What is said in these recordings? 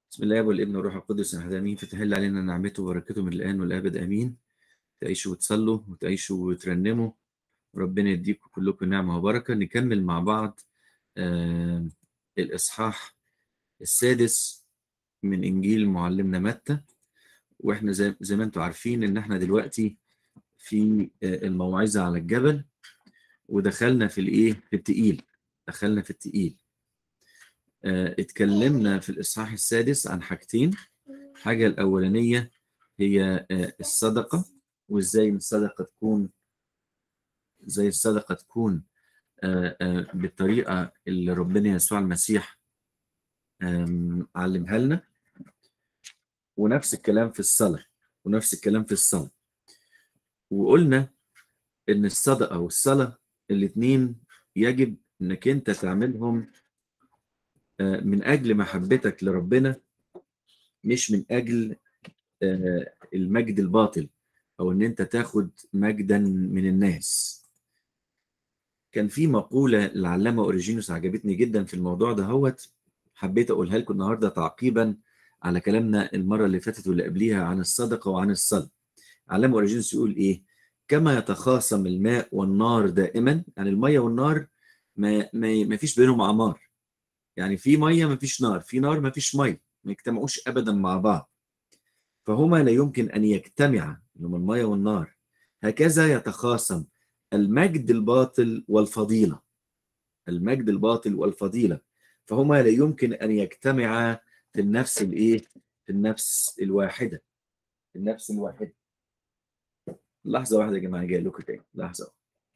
بسم الله والابن والروح القدس احد امين فتحل علينا نعمته وبركته من الان والابد امين تعيشوا وتصلوا وتعيشوا وترنموا ربنا يديكم كلكم نعمه وبركه نكمل مع بعض آه الاصحاح السادس من انجيل معلمنا متى واحنا زي, زي ما انتم عارفين ان احنا دلوقتي في آه الموعظه على الجبل ودخلنا في الايه في التقيل دخلنا في التقيل آه، اتكلمنا في الإصحاح السادس عن حاجتين حاجة الأولانية هي آه، الصدقة وإزاي الصدقة تكون زي الصدقة تكون آه، آه، بالطريقة اللي ربنا يسوع المسيح آم، علمها لنا ونفس الكلام في الصلاة ونفس الكلام في الصلاة وقلنا إن الصدقة والصلاة الاتنين يجب إنك أنت تعملهم آه، من أجل محبتك لربنا مش من أجل آه، المجد الباطل أو إن أنت تاخد مجدا من الناس كان في مقولة للعلامة أوريجينوس عجبتني جدا في الموضوع ده هوت حبيت أقولها لكم النهاردة تعقيبا على كلامنا المرة اللي فاتت واللي قبليها عن الصدقة وعن الصلاة علامة أوريجينوس يقول إيه كما يتخاصم الماء والنار دائما يعني المية والنار ما, ما, ما فيش بينهم عمار يعني في ميه ما فيش نار في نار ما فيش ميه ما يجتمعوش ابدا مع بعض فهما لا يمكن ان يجتمعا اللي هم الميه والنار هكذا يتخاصم المجد الباطل والفضيله المجد الباطل والفضيله فهما لا يمكن ان يجتمعا في النفس الايه في النفس الواحده في النفس الواحده لحظه واحده يا جماعه جاي لكم تاني لحظه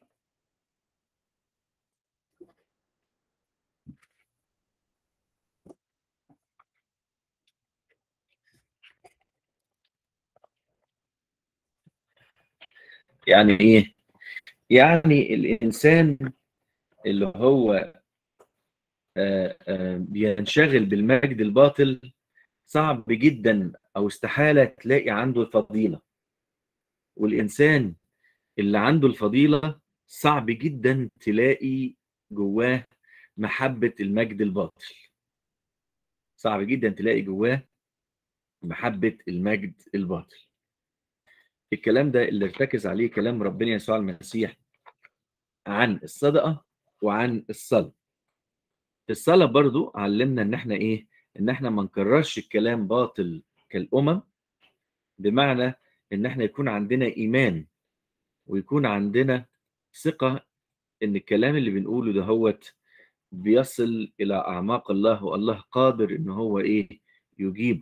يعني ايه يعني الانسان اللي هو آه، آه، بينشغل بالمجد الباطل صعب جدا او استحاله تلاقي عنده الفضيله والانسان اللي عنده الفضيله صعب جدا تلاقي جواه محبه المجد الباطل صعب جدا تلاقي جواه محبه المجد الباطل الكلام ده اللي ارتكز عليه كلام ربنا يسوع المسيح عن الصدقه وعن الصلاه في الصلاه برضو علمنا ان احنا ايه ان احنا ما نكررش الكلام باطل كالامم بمعنى ان احنا يكون عندنا ايمان ويكون عندنا ثقه ان الكلام اللي بنقوله ده هوت بيصل الى اعماق الله والله قادر ان هو ايه يجيب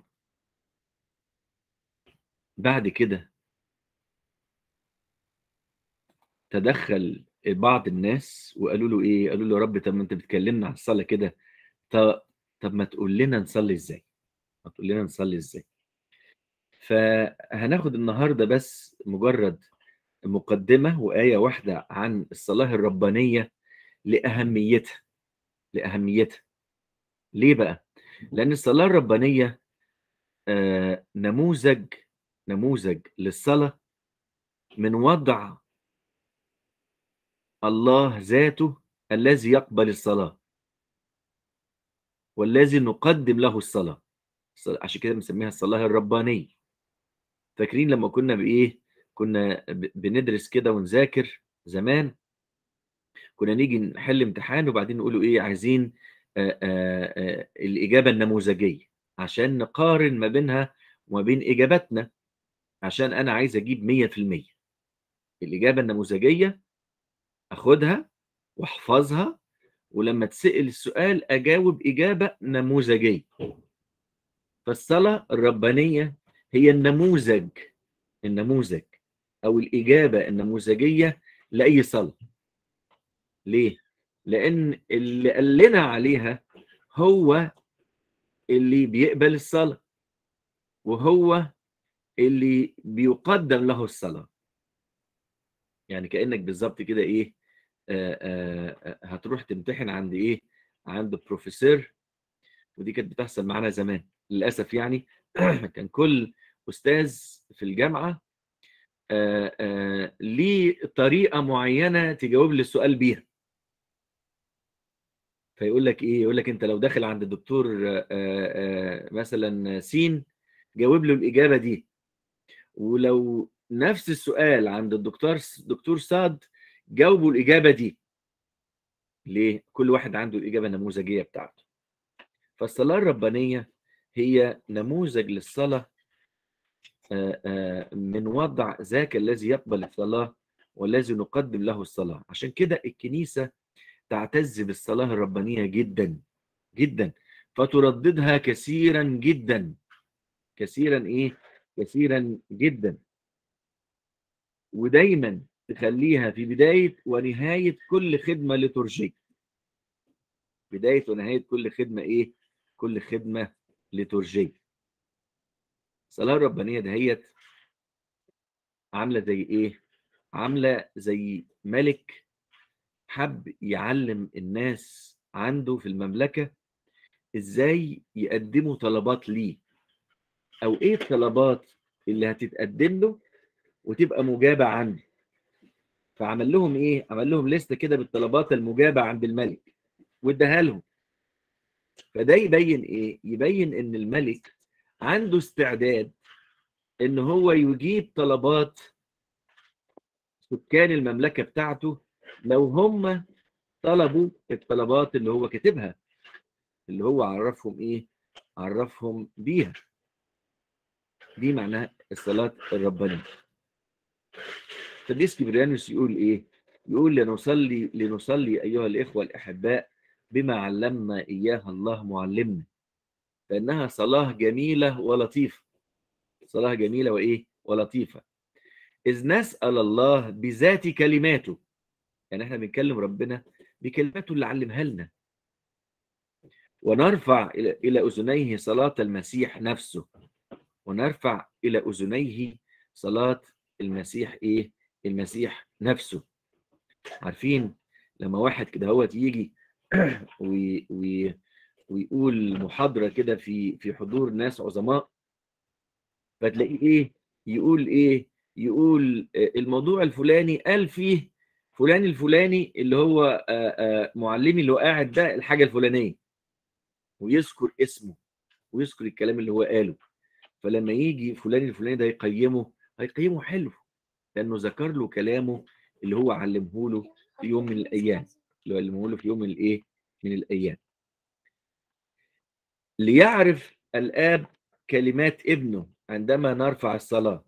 بعد كده تدخل بعض الناس وقالوا له ايه قالوا له يا رب طب ما انت بتكلمنا عن الصلاه كده طب طب ما تقول لنا نصلي ازاي ما تقول لنا نصلي ازاي فهناخد النهارده بس مجرد مقدمه وايه واحده عن الصلاه الربانيه لاهميتها لاهميتها ليه بقى لان الصلاه الربانيه آه نموذج نموذج للصلاه من وضع الله ذاته الذي يقبل الصلاة والذي نقدم له الصلاة عشان كده بنسميها الصلاة الربانية فاكرين لما كنا بإيه كنا بندرس كده ونذاكر زمان كنا نيجي نحل امتحان وبعدين نقولوا إيه عايزين آآ آآ الإجابة النموذجية عشان نقارن ما بينها وما بين إجاباتنا عشان أنا عايز أجيب 100% الإجابة النموذجية اخدها واحفظها ولما تسأل السؤال اجاوب اجابه نموذجيه فالصلاه الربانيه هي النموذج النموذج او الاجابه النموذجيه لاي صلاه ليه لان اللي قال لنا عليها هو اللي بيقبل الصلاه وهو اللي بيقدم له الصلاه يعني كانك بالظبط كده ايه آآ آآ هتروح تمتحن عند ايه عند بروفيسور ودي كانت بتحصل معانا زمان للاسف يعني كان كل استاذ في الجامعه آآ ليه طريقه معينه تجاوب لي السؤال بيها فيقول لك ايه يقول لك انت لو داخل عند الدكتور آه، آه، مثلا سين جاوب له الاجابه دي ولو نفس السؤال عند الدكتور دكتور صاد جاوبوا الاجابه دي ليه كل واحد عنده الاجابه النموذجيه بتاعته فالصلاه الربانيه هي نموذج للصلاه آه، آه، من وضع ذاك الذي يقبل الصلاه والذي نقدم له الصلاه عشان كده الكنيسه تعتز بالصلاه الربانيه جدا جدا فترددها كثيرا جدا كثيرا ايه كثيرا جدا ودايما تخليها في بدايه ونهايه كل خدمه لترجيك بدايه ونهايه كل خدمه ايه كل خدمه لترجيك الصلاه الربانيه دهيت عامله زي ايه عامله زي ملك حب يعلم الناس عنده في المملكه ازاي يقدموا طلبات ليه او ايه الطلبات اللي هتتقدم له وتبقى مجابه عنده فعمل لهم ايه عمل لهم لسته كده بالطلبات المجابه عند الملك واداها لهم فده يبين ايه يبين ان الملك عنده استعداد ان هو يجيب طلبات سكان المملكه بتاعته لو هم طلبوا الطلبات اللي هو كاتبها اللي هو عرفهم ايه عرفهم بيها دي معناها الصلاة الربانية فالديس كبريانوس يقول ايه يقول لنصلي لنصلي ايها الاخوة الاحباء بما علمنا اياها الله معلمنا فانها صلاة جميلة ولطيفة صلاة جميلة وايه ولطيفة اذ نسأل الله بذات كلماته يعني احنا بنكلم ربنا بكلماته اللي علمها لنا ونرفع الى الى اذنيه صلاة المسيح نفسه ونرفع الى اذنيه صلاة المسيح ايه المسيح نفسه عارفين لما واحد كده هو يجي وي وي ويقول محاضرة كده في في حضور ناس عظماء فتلاقيه ايه يقول ايه يقول الموضوع الفلاني قال فيه فلان الفلاني اللي هو معلمي اللي هو قاعد ده الحاجة الفلانية ويذكر اسمه ويذكر الكلام اللي هو قاله فلما يجي فلان الفلاني ده يقيمه هيقيمه حلو لانه ذكر له كلامه اللي هو علمه له في يوم من الايام اللي هو علمه له في يوم من الايه من الايام ليعرف الاب كلمات ابنه عندما نرفع الصلاه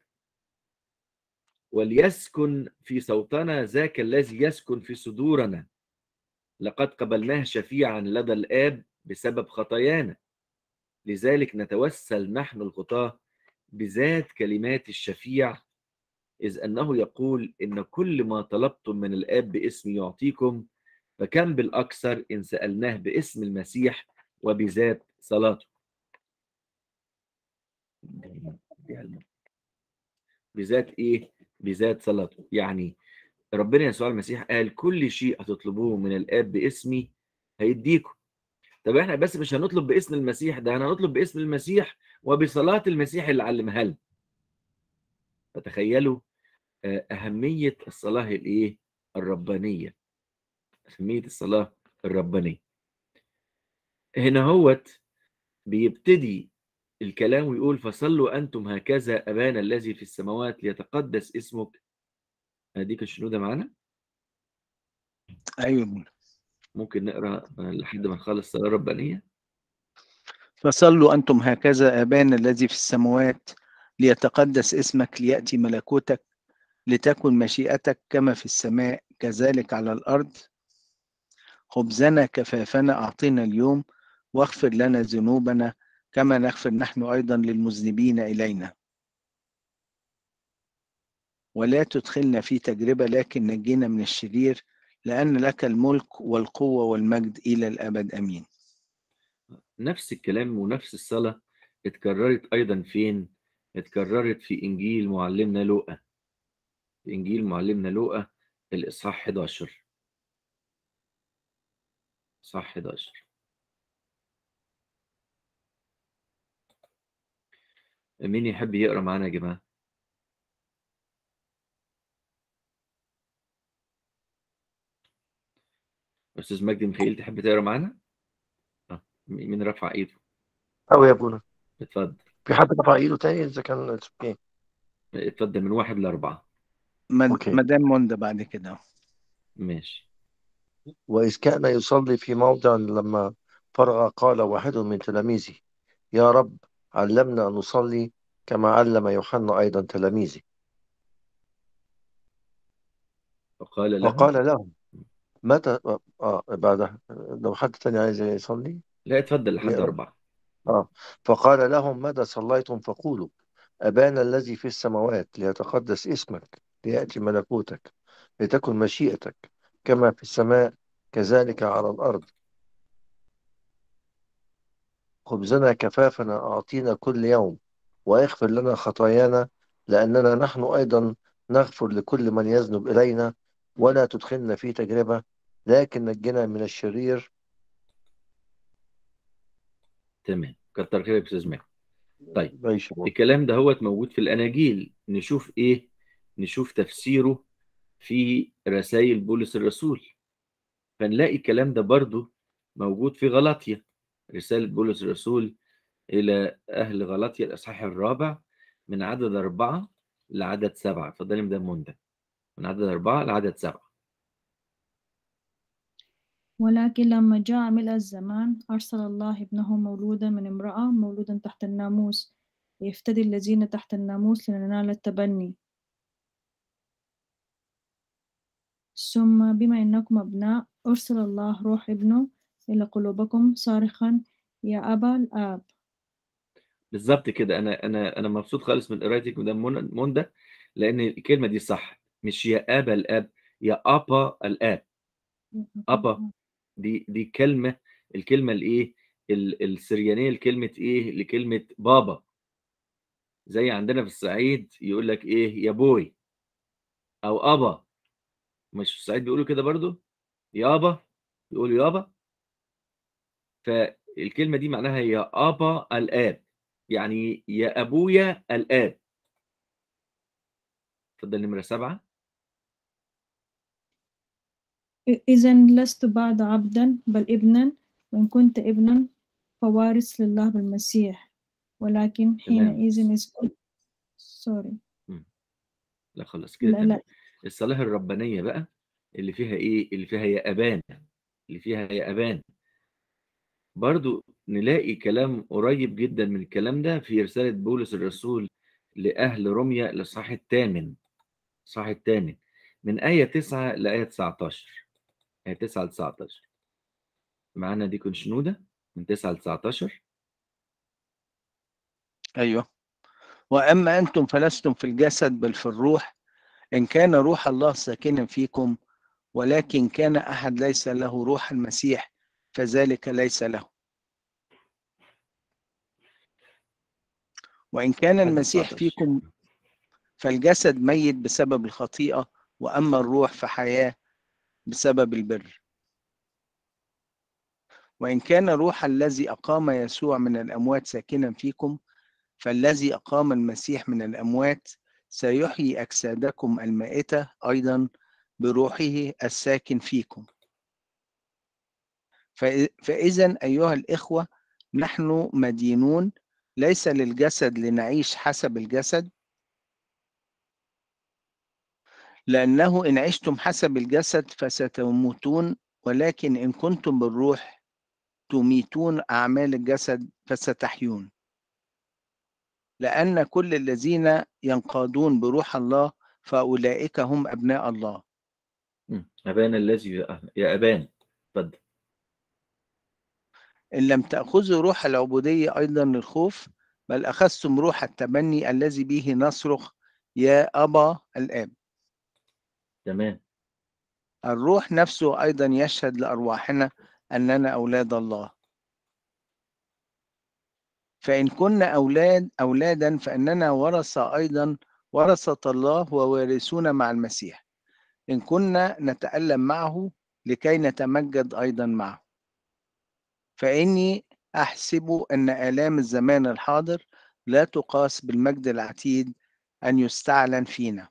وليسكن في صوتنا ذاك الذي يسكن في صدورنا لقد قبلناه شفيعا لدى الاب بسبب خطايانا لذلك نتوسل نحن الخطاه بذات كلمات الشفيع إذ أنه يقول إن كل ما طلبتم من الآب باسمي يعطيكم فكم بالأكثر إن سألناه باسم المسيح وبذات صلاته بذات إيه؟ بذات صلاته يعني ربنا يسوع المسيح قال كل شيء هتطلبوه من الآب باسمي هيديكم طب احنا بس مش هنطلب باسم المسيح ده هنطلب باسم المسيح وبصلاة المسيح اللي علمها لنا فتخيلوا أهمية الصلاة الإيه؟ الربانية أهمية الصلاة الربانية هنا هوت بيبتدي الكلام ويقول فصلوا أنتم هكذا أبانا الذي في السماوات ليتقدس اسمك هديك الشنودة معانا أيوة ممكن نقرأ لحد ما نخلص الصلاة الربانية فصلوا أنتم هكذا أبانا الذي في السماوات ليتقدس اسمك ليأتي ملكوتك لتكن مشيئتك كما في السماء كذلك على الأرض خبزنا كفافنا أعطينا اليوم واغفر لنا ذنوبنا كما نغفر نحن أيضا للمذنبين إلينا ولا تدخلنا في تجربة لكن نجينا من الشرير لأن لك الملك والقوة والمجد إلى الأبد أمين نفس الكلام ونفس الصلاة اتكررت أيضا فين؟ اتكررت في إنجيل معلمنا لوقا في إنجيل معلمنا لوقا الإصحاح 11 إصحاح 11 مين يحب يقرأ معانا يا جماعة؟ أستاذ مجدي ميخائيل تحب تقرأ معانا؟ مين رفع ايده أو يا ابونا اتفضل في حد رفع ايده تاني اذا كان اوكي اتفضل من واحد لأربعة مد- أوكي. مدام منى بعد كده ماشي وإذ كان يصلي في موضع لما فرغ قال واحد من تلاميذه يا رب علمنا أن نصلي كما علم يوحنا أيضا تلاميذه وقال له وقال لهم متى آه بعدها لو حد تاني عايز يصلي لا اتفضل لحد يا رب. أربعة آه فقال لهم متى صليتم فقولوا أبانا الذي في السماوات ليتقدس اسمك ليأتي ملكوتك لتكن مشيئتك كما في السماء كذلك على الأرض خبزنا كفافنا أعطينا كل يوم واغفر لنا خطايانا لأننا نحن أيضا نغفر لكل من يذنب إلينا ولا تدخلنا في تجربة لكن نجنا من الشرير تمام كتر خيرك يا أستاذ ماهر طيب عيش يا رب. الكلام ده هو موجود في الأناجيل نشوف إيه نشوف تفسيره في رسائل بولس الرسول فنلاقي الكلام ده برضو موجود في غلاطيا رسالة بولس الرسول إلى أهل غلاطيا الإصحاح الرابع من عدد أربعة لعدد سبعة اتفضلي مدام منى من عدد أربعة لعدد سبعة ولكن لما جاء ملء الزمان أرسل الله ابنه مولودا من امرأة مولودا تحت الناموس ليفتدي الذين تحت الناموس لننال التبني ثم بما إنكم أبناء أرسل الله روح ابنه إلى قلوبكم صارخا يا أبا الآب بالظبط كده أنا أنا أنا مبسوط خالص من قرايتك مدام منى منى لأن الكلمة دي صح مش يا أبا الآب يا أبا الآب أبا دي دي كلمة الكلمة الإيه ال- السريانية لكلمة إيه لكلمة بابا زي عندنا في الصعيد يقول لك إيه يا بوي أو أبا مش في الصعيد بيقولوا كده برضو يابا يقولوا يابا فالكلمة دي معناها يا أبا الآب يعني يا أبويا الآب اتفضل نمرة سبعة إذا لست بعد عبدا بل ابنا وإن كنت ابنا فوارث لله بالمسيح ولكن حينئذ إذ كنت سوري لا خلاص كده لا تمام لا الصلاة الربانية بقى اللي فيها إيه اللي فيها يا أبان اللي فيها يا أبان برضو نلاقي كلام قريب جدا من الكلام ده في رسالة بولس الرسول لأهل روميا الإصحاح الثامن الإصحاح الثامن من آية 9 لآية 19 آية 9 ل 19 معانا دي كون شنودة من 9 ل 19 أيوه وأما أنتم فلستم في الجسد بل في الروح إن كان روح الله ساكنا فيكم ولكن كان أحد ليس له روح المسيح فذلك ليس له وإن كان لحد المسيح 19. فيكم فالجسد ميت بسبب الخطيئة وأما الروح فحياة بسبب البر وإن كان روح الذي أقام يسوع من الأموات ساكنا فيكم فالذي أقام المسيح من الأموات سيحيي أجسادكم المائتة أيضا بروحه الساكن فيكم فإ- فإذا أيها الإخوة نحن مدينون ليس للجسد لنعيش حسب الجسد لأنه إن عشتم حسب الجسد فستموتون ولكن إن كنتم بالروح تميتون أعمال الجسد فستحيون لأن كل الذين ينقادون بروح الله فأولئك هم أبناء الله مم. أبان الذي يا أبان اتفضل إن لم تأخذوا روح العبودية أيضا للخوف بل أخذتم روح التبني الذي به نصرخ يا أبا الآب تمام الروح نفسه أيضا يشهد لأرواحنا أننا أولاد الله فإن كنا أولاد أولادا فإننا ورثة أيضا ورثة الله ووارثون مع المسيح إن كنا نتألم معه لكي نتمجد أيضا معه فإني أحسب أن آلام الزمان الحاضر لا تقاس بالمجد العتيد أن يستعلن فينا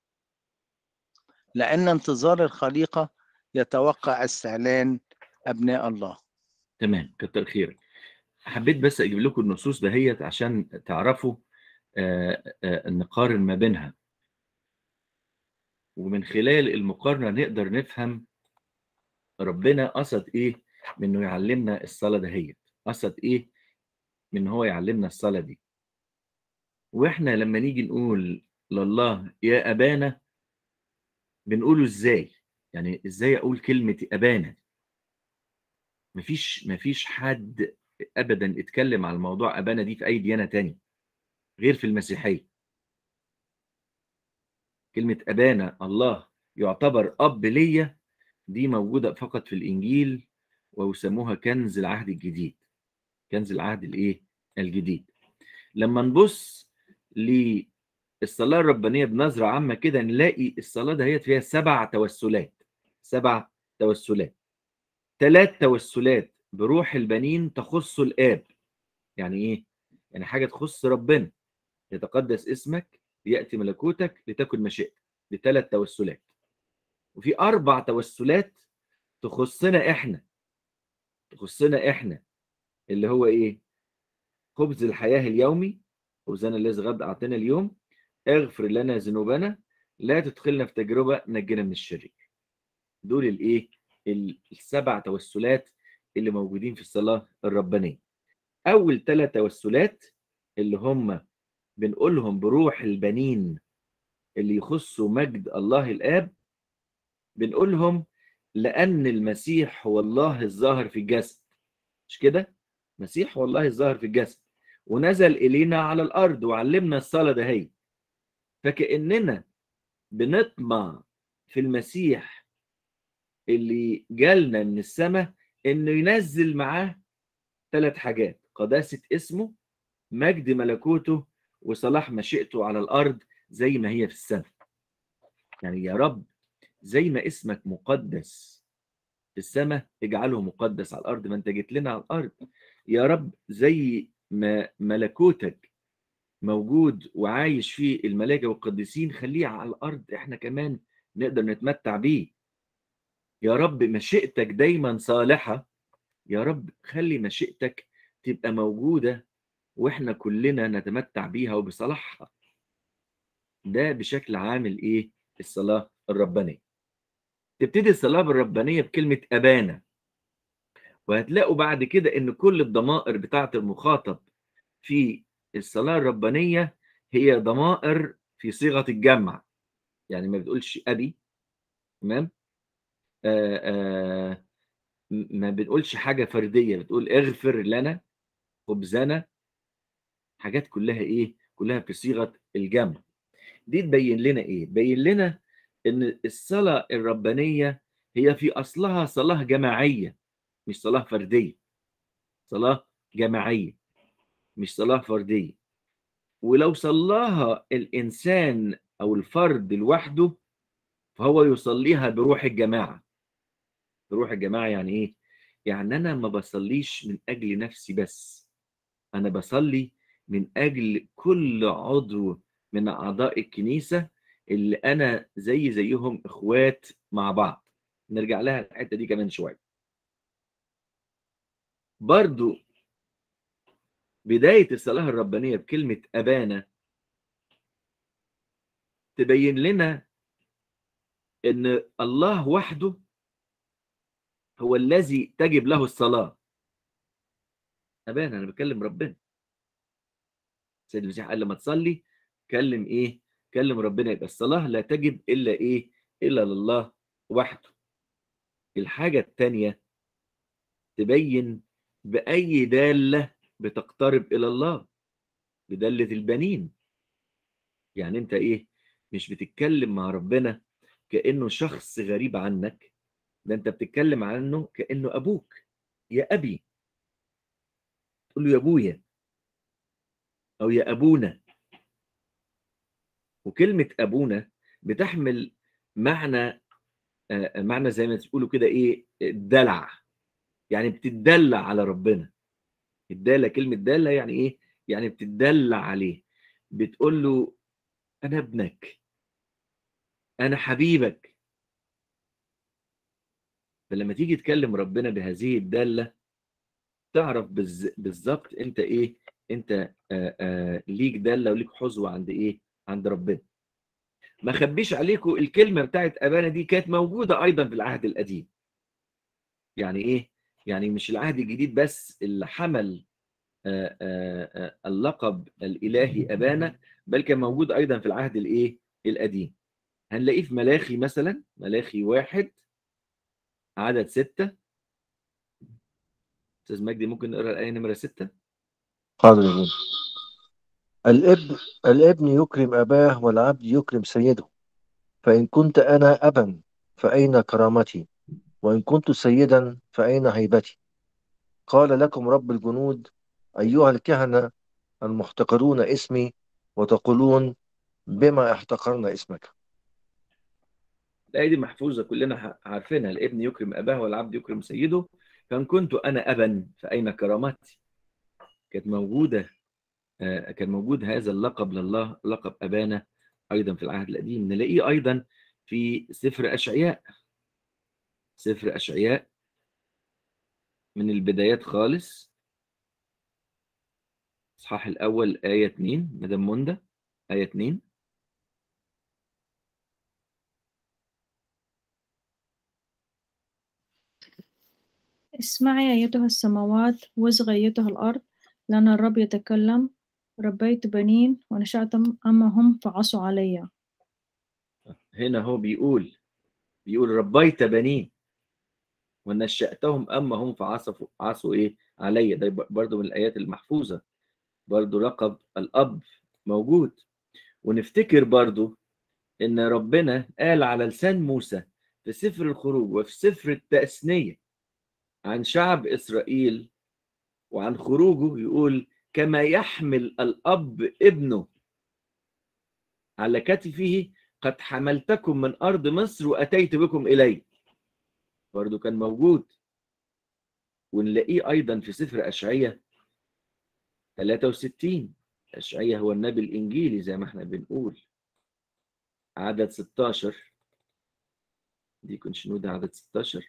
لأن انتظار الخليقة يتوقع استعلان أبناء الله تمام كتر خيرك حبيت بس اجيب لكم النصوص دهيت عشان تعرفوا آه، آه، نقارن ما بينها ومن خلال المقارنة نقدر نفهم ربنا قصد ايه من انه يعلمنا الصلاة دهيت قصد ايه من ان هو يعلمنا الصلاة دي واحنا لما نيجي نقول لله يا ابانا بنقوله ازاي يعني ازاي اقول كلمة ابانا مفيش مفيش حد ابدا اتكلم على الموضوع ابانا دي في اي ديانة تاني غير في المسيحية كلمة ابانا الله يعتبر اب ليا دي موجودة فقط في الانجيل ويسموها كنز العهد الجديد كنز العهد الايه الجديد لما نبص للصلاة الربانية بنظرة عامة كده نلاقي الصلاة دهيت فيها سبع توسلات سبع توسلات ثلاث توسلات بروح البنين تخص الآب يعني إيه؟ يعني حاجة تخص ربنا يتقدس اسمك يأتي ملكوتك لتكن مشيئتك دي ثلاث توسلات وفي أربع توسلات تخصنا إحنا تخصنا إحنا اللي هو إيه؟ خبز الحياة اليومي خبزنا الذي غد أعطينا اليوم اغفر لنا ذنوبنا لا تدخلنا في تجربة نجنا من الشرير دول الإيه؟ السبع توسلات اللي موجودين في الصلاة الربانية أول ثلاث توسلات اللي هم بنقولهم بروح البنين اللي يخصوا مجد الله الآب بنقولهم لأن المسيح هو الله الظاهر في الجسد مش كده؟ مسيح هو الله الظاهر في الجسد ونزل إلينا على الأرض وعلمنا الصلاة دهي فكأننا بنطمع في المسيح اللي جالنا من السماء انه ينزل معاه ثلاث حاجات قداسة اسمه مجد ملكوته وصلاح مشيئته على الأرض زي ما هي في السماء يعني يا رب زي ما اسمك مقدس في السماء اجعله مقدس على الأرض ما انت جيت لنا على الأرض يا رب زي ما ملكوتك موجود وعايش فيه الملائكة والقديسين خليه على الأرض احنا كمان نقدر نتمتع بيه يا رب مشيئتك دايما صالحة يا رب خلي مشيئتك تبقى موجودة واحنا كلنا نتمتع بيها وبصلاحها ده بشكل عامل ايه الصلاة الربانية تبتدي الصلاة الربانية بكلمة أبانا وهتلاقوا بعد كده ان كل الضمائر بتاعة المخاطب في الصلاة الربانية هي ضمائر في صيغة الجمع يعني ما بتقولش أبي تمام آه آه ما بنقولش حاجة فردية بتقول اغفر لنا خبزنا حاجات كلها ايه كلها في صيغة الجمع دي تبين لنا ايه تبين لنا ان الصلاة الربانية هي في اصلها صلاة جماعية مش صلاة فردية صلاة جماعية مش صلاة فردية ولو صلاها الإنسان أو الفرد لوحده فهو يصليها بروح الجماعة بروح الجماعة يعني إيه؟ يعني أنا ما بصليش من أجل نفسي بس أنا بصلي من أجل كل عضو من أعضاء الكنيسة اللي أنا زي زيهم إخوات مع بعض نرجع لها الحتة دي كمان شوية برضو بداية الصلاة الربانية بكلمة أبانا تبين لنا إن الله وحده هو الذي تجب له الصلاة أبانا أنا بكلم ربنا سيد المسيح قال لما تصلي كلم إيه؟ كلم ربنا يبقى الصلاة لا تجب إلا إيه؟ إلا لله وحده الحاجة الثانية تبين بأي دالة بتقترب إلى الله بدالة البنين يعني أنت إيه مش بتتكلم مع ربنا كأنه شخص غريب عنك ده أنت بتتكلم عنه كأنه أبوك يا أبي تقول له يا أبويا أو يا أبونا وكلمة أبونا بتحمل معنى معنى زي ما تقولوا كده إيه دلع يعني بتدلع على ربنا الدالة كلمة دالة يعني إيه؟ يعني بتدلع عليه بتقول له أنا ابنك أنا حبيبك فلما تيجي تكلم ربنا بهذه الدالة تعرف بالز- بالظبط انت ايه انت آآ آآ ليك داله وليك حظوه عند ايه عند ربنا ما خبيش عليكم الكلمه بتاعت ابانا دي كانت موجوده ايضا في العهد القديم يعني ايه يعني مش العهد الجديد بس اللي حمل آآ آآ اللقب الالهي ابانا بل كان موجود ايضا في العهد الايه القديم هنلاقيه في ملاخي مثلا ملاخي واحد عدد ستة استاذ مجدي ممكن نقرا الايه نمره ستة حاضر يا ابني الابن الابن يكرم أباه والعبد يكرم سيده فإن كنت أنا أبا فأين كرامتي وإن كنت سيدا فأين هيبتي قال لكم رب الجنود أيها الكهنة المحتقرون اسمي وتقولون بما احتقرنا اسمك الآية دي محفوظة كلنا ح- عارفينها الابن يكرم أباه والعبد يكرم سيده فإن كنت أنا أبا فأين كرامتي كانت موجودة آه، كان موجود هذا اللقب لله لقب أبانا أيضا في العهد القديم نلاقيه أيضا في سفر أشعياء سفر أشعياء من البدايات خالص الإصحاح الأول آية 2 مدام منده آية 2 اسمعي أيتها السماوات واصغي أيتها الأرض لأن الرب يتكلم ربيت بنين ونشأتهم أما هم فعصوا علي هنا هو بيقول بيقول ربيت بنين ونشأتهم أما هم فعصوا عصوا إيه علي ده برضو من الآيات المحفوظة برضو لقب الأب موجود ونفتكر برضو إن ربنا قال على لسان موسى في سفر الخروج وفي سفر التثنية عن شعب إسرائيل وعن خروجه يقول كما يحمل الأب ابنه على كتفه قد حملتكم من أرض مصر وأتيت بكم إلي برضو كان موجود ونلاقيه أيضا في سفر أشعية 63 أشعية هو النبي الإنجيلي زي ما احنا بنقول عدد 16 دي كنت شنودة عدد 16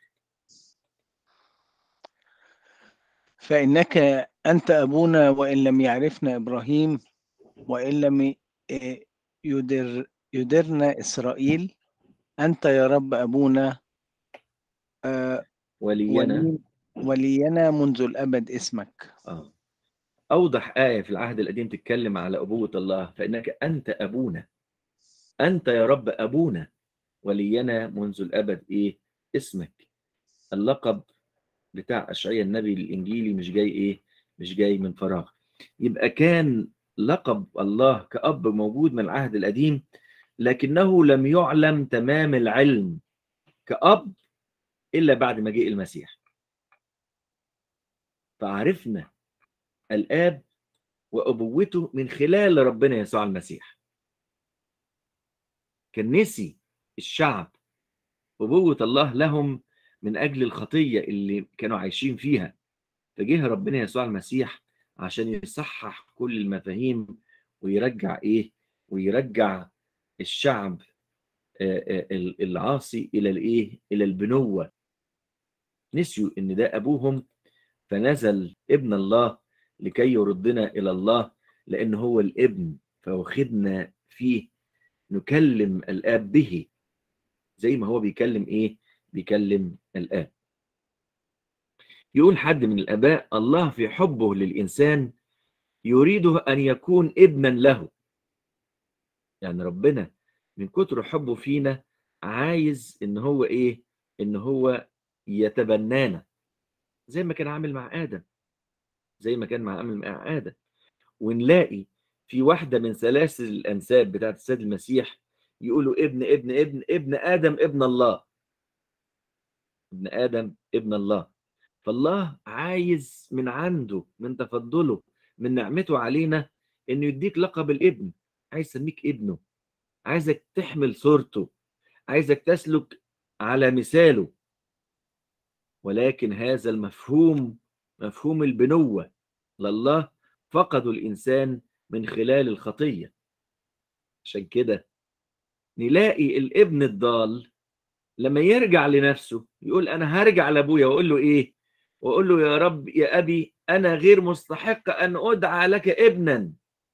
فإنك أنت أبونا وإن لم يعرفنا إبراهيم وإن لم ي- يدر يدرنا إسرائيل أنت يا رب أبونا آه، ولينا ولي ولينا منذ الأبد اسمك آه. أوضح آية في العهد القديم تتكلم على أبوة الله فإنك أنت أبونا أنت يا رب أبونا ولينا منذ الأبد إيه اسمك اللقب بتاع أشعياء النبي الإنجيلي مش جاي إيه مش جاي من فراغ يبقى كان لقب الله كأب موجود من العهد القديم لكنه لم يعلم تمام العلم كأب إلا بعد ما جاء المسيح فعرفنا الآب وأبوته من خلال ربنا يسوع المسيح كان نسي الشعب أبوة الله لهم من أجل الخطية اللي كانوا عايشين فيها فجه ربنا يسوع المسيح عشان يصحح كل المفاهيم ويرجع إيه ويرجع الشعب آه، آه، العاصي إلى الإيه إلى البنوة نسيوا إن ده أبوهم فنزل ابن الله لكي يردنا إلى الله لأن هو الابن فواخدنا فيه نكلم الآب به زي ما هو بيكلم إيه بيكلم الآب يقول حد من الآباء الله في حبه للإنسان يريده أن يكون ابنا له يعني ربنا من كتر حبه فينا عايز إن هو إيه إن هو يتبنانا زي ما كان عامل مع آدم زي ما كان عامل مع آدم ونلاقي في واحدة من سلاسل الأنساب بتاعت السيد المسيح يقولوا ابن ابن ابن ابن آدم ابن الله ابن آدم ابن الله فالله عايز من عنده من تفضله من نعمته علينا انه يديك لقب الابن عايز يسميك ابنه عايزك تحمل صورته عايزك تسلك على مثاله ولكن هذا المفهوم مفهوم البنوة لله فقدوا الإنسان من خلال الخطية عشان كده نلاقي الابن الضال لما يرجع لنفسه يقول أنا هرجع لأبويا وأقول له إيه واقول له يا رب يا ابي انا غير مستحق ان ادعى لك ابنا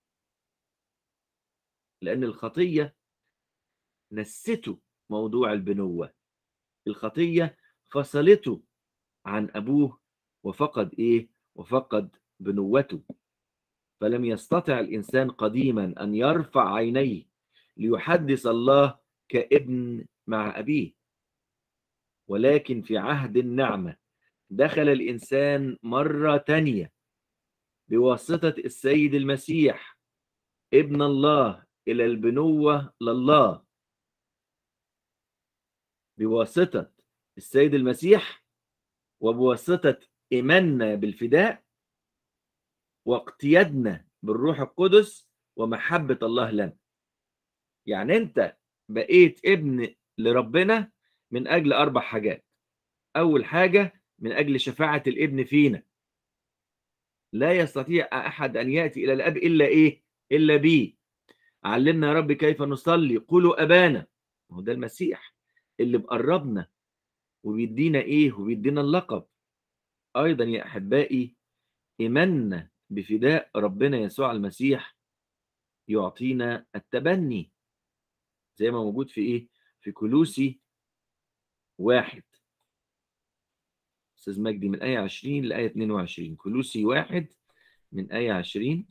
لان الخطيه نسته موضوع البنوه الخطيه فصلته عن ابوه وفقد ايه وفقد بنوته فلم يستطع الانسان قديما ان يرفع عينيه ليحدث الله كابن مع ابيه ولكن في عهد النعمه دخل الانسان مره تانيه بواسطه السيد المسيح ابن الله الى البنوه لله بواسطه السيد المسيح وبواسطه ايماننا بالفداء واقتيادنا بالروح القدس ومحبه الله لنا يعني انت بقيت ابن لربنا من اجل اربع حاجات اول حاجه من اجل شفاعه الابن فينا لا يستطيع احد ان ياتي الى الاب الا ايه الا بيه علمنا يا رب كيف نصلي قولوا ابانا هو ده المسيح اللي بقربنا وبيدينا ايه وبيدينا اللقب ايضا يا احبائي ايماننا بفداء ربنا يسوع المسيح يعطينا التبني زي ما موجود في ايه في كلوسي واحد استاذ مجدي من ايه 20 لايه 22 كلوسي واحد من ايه 20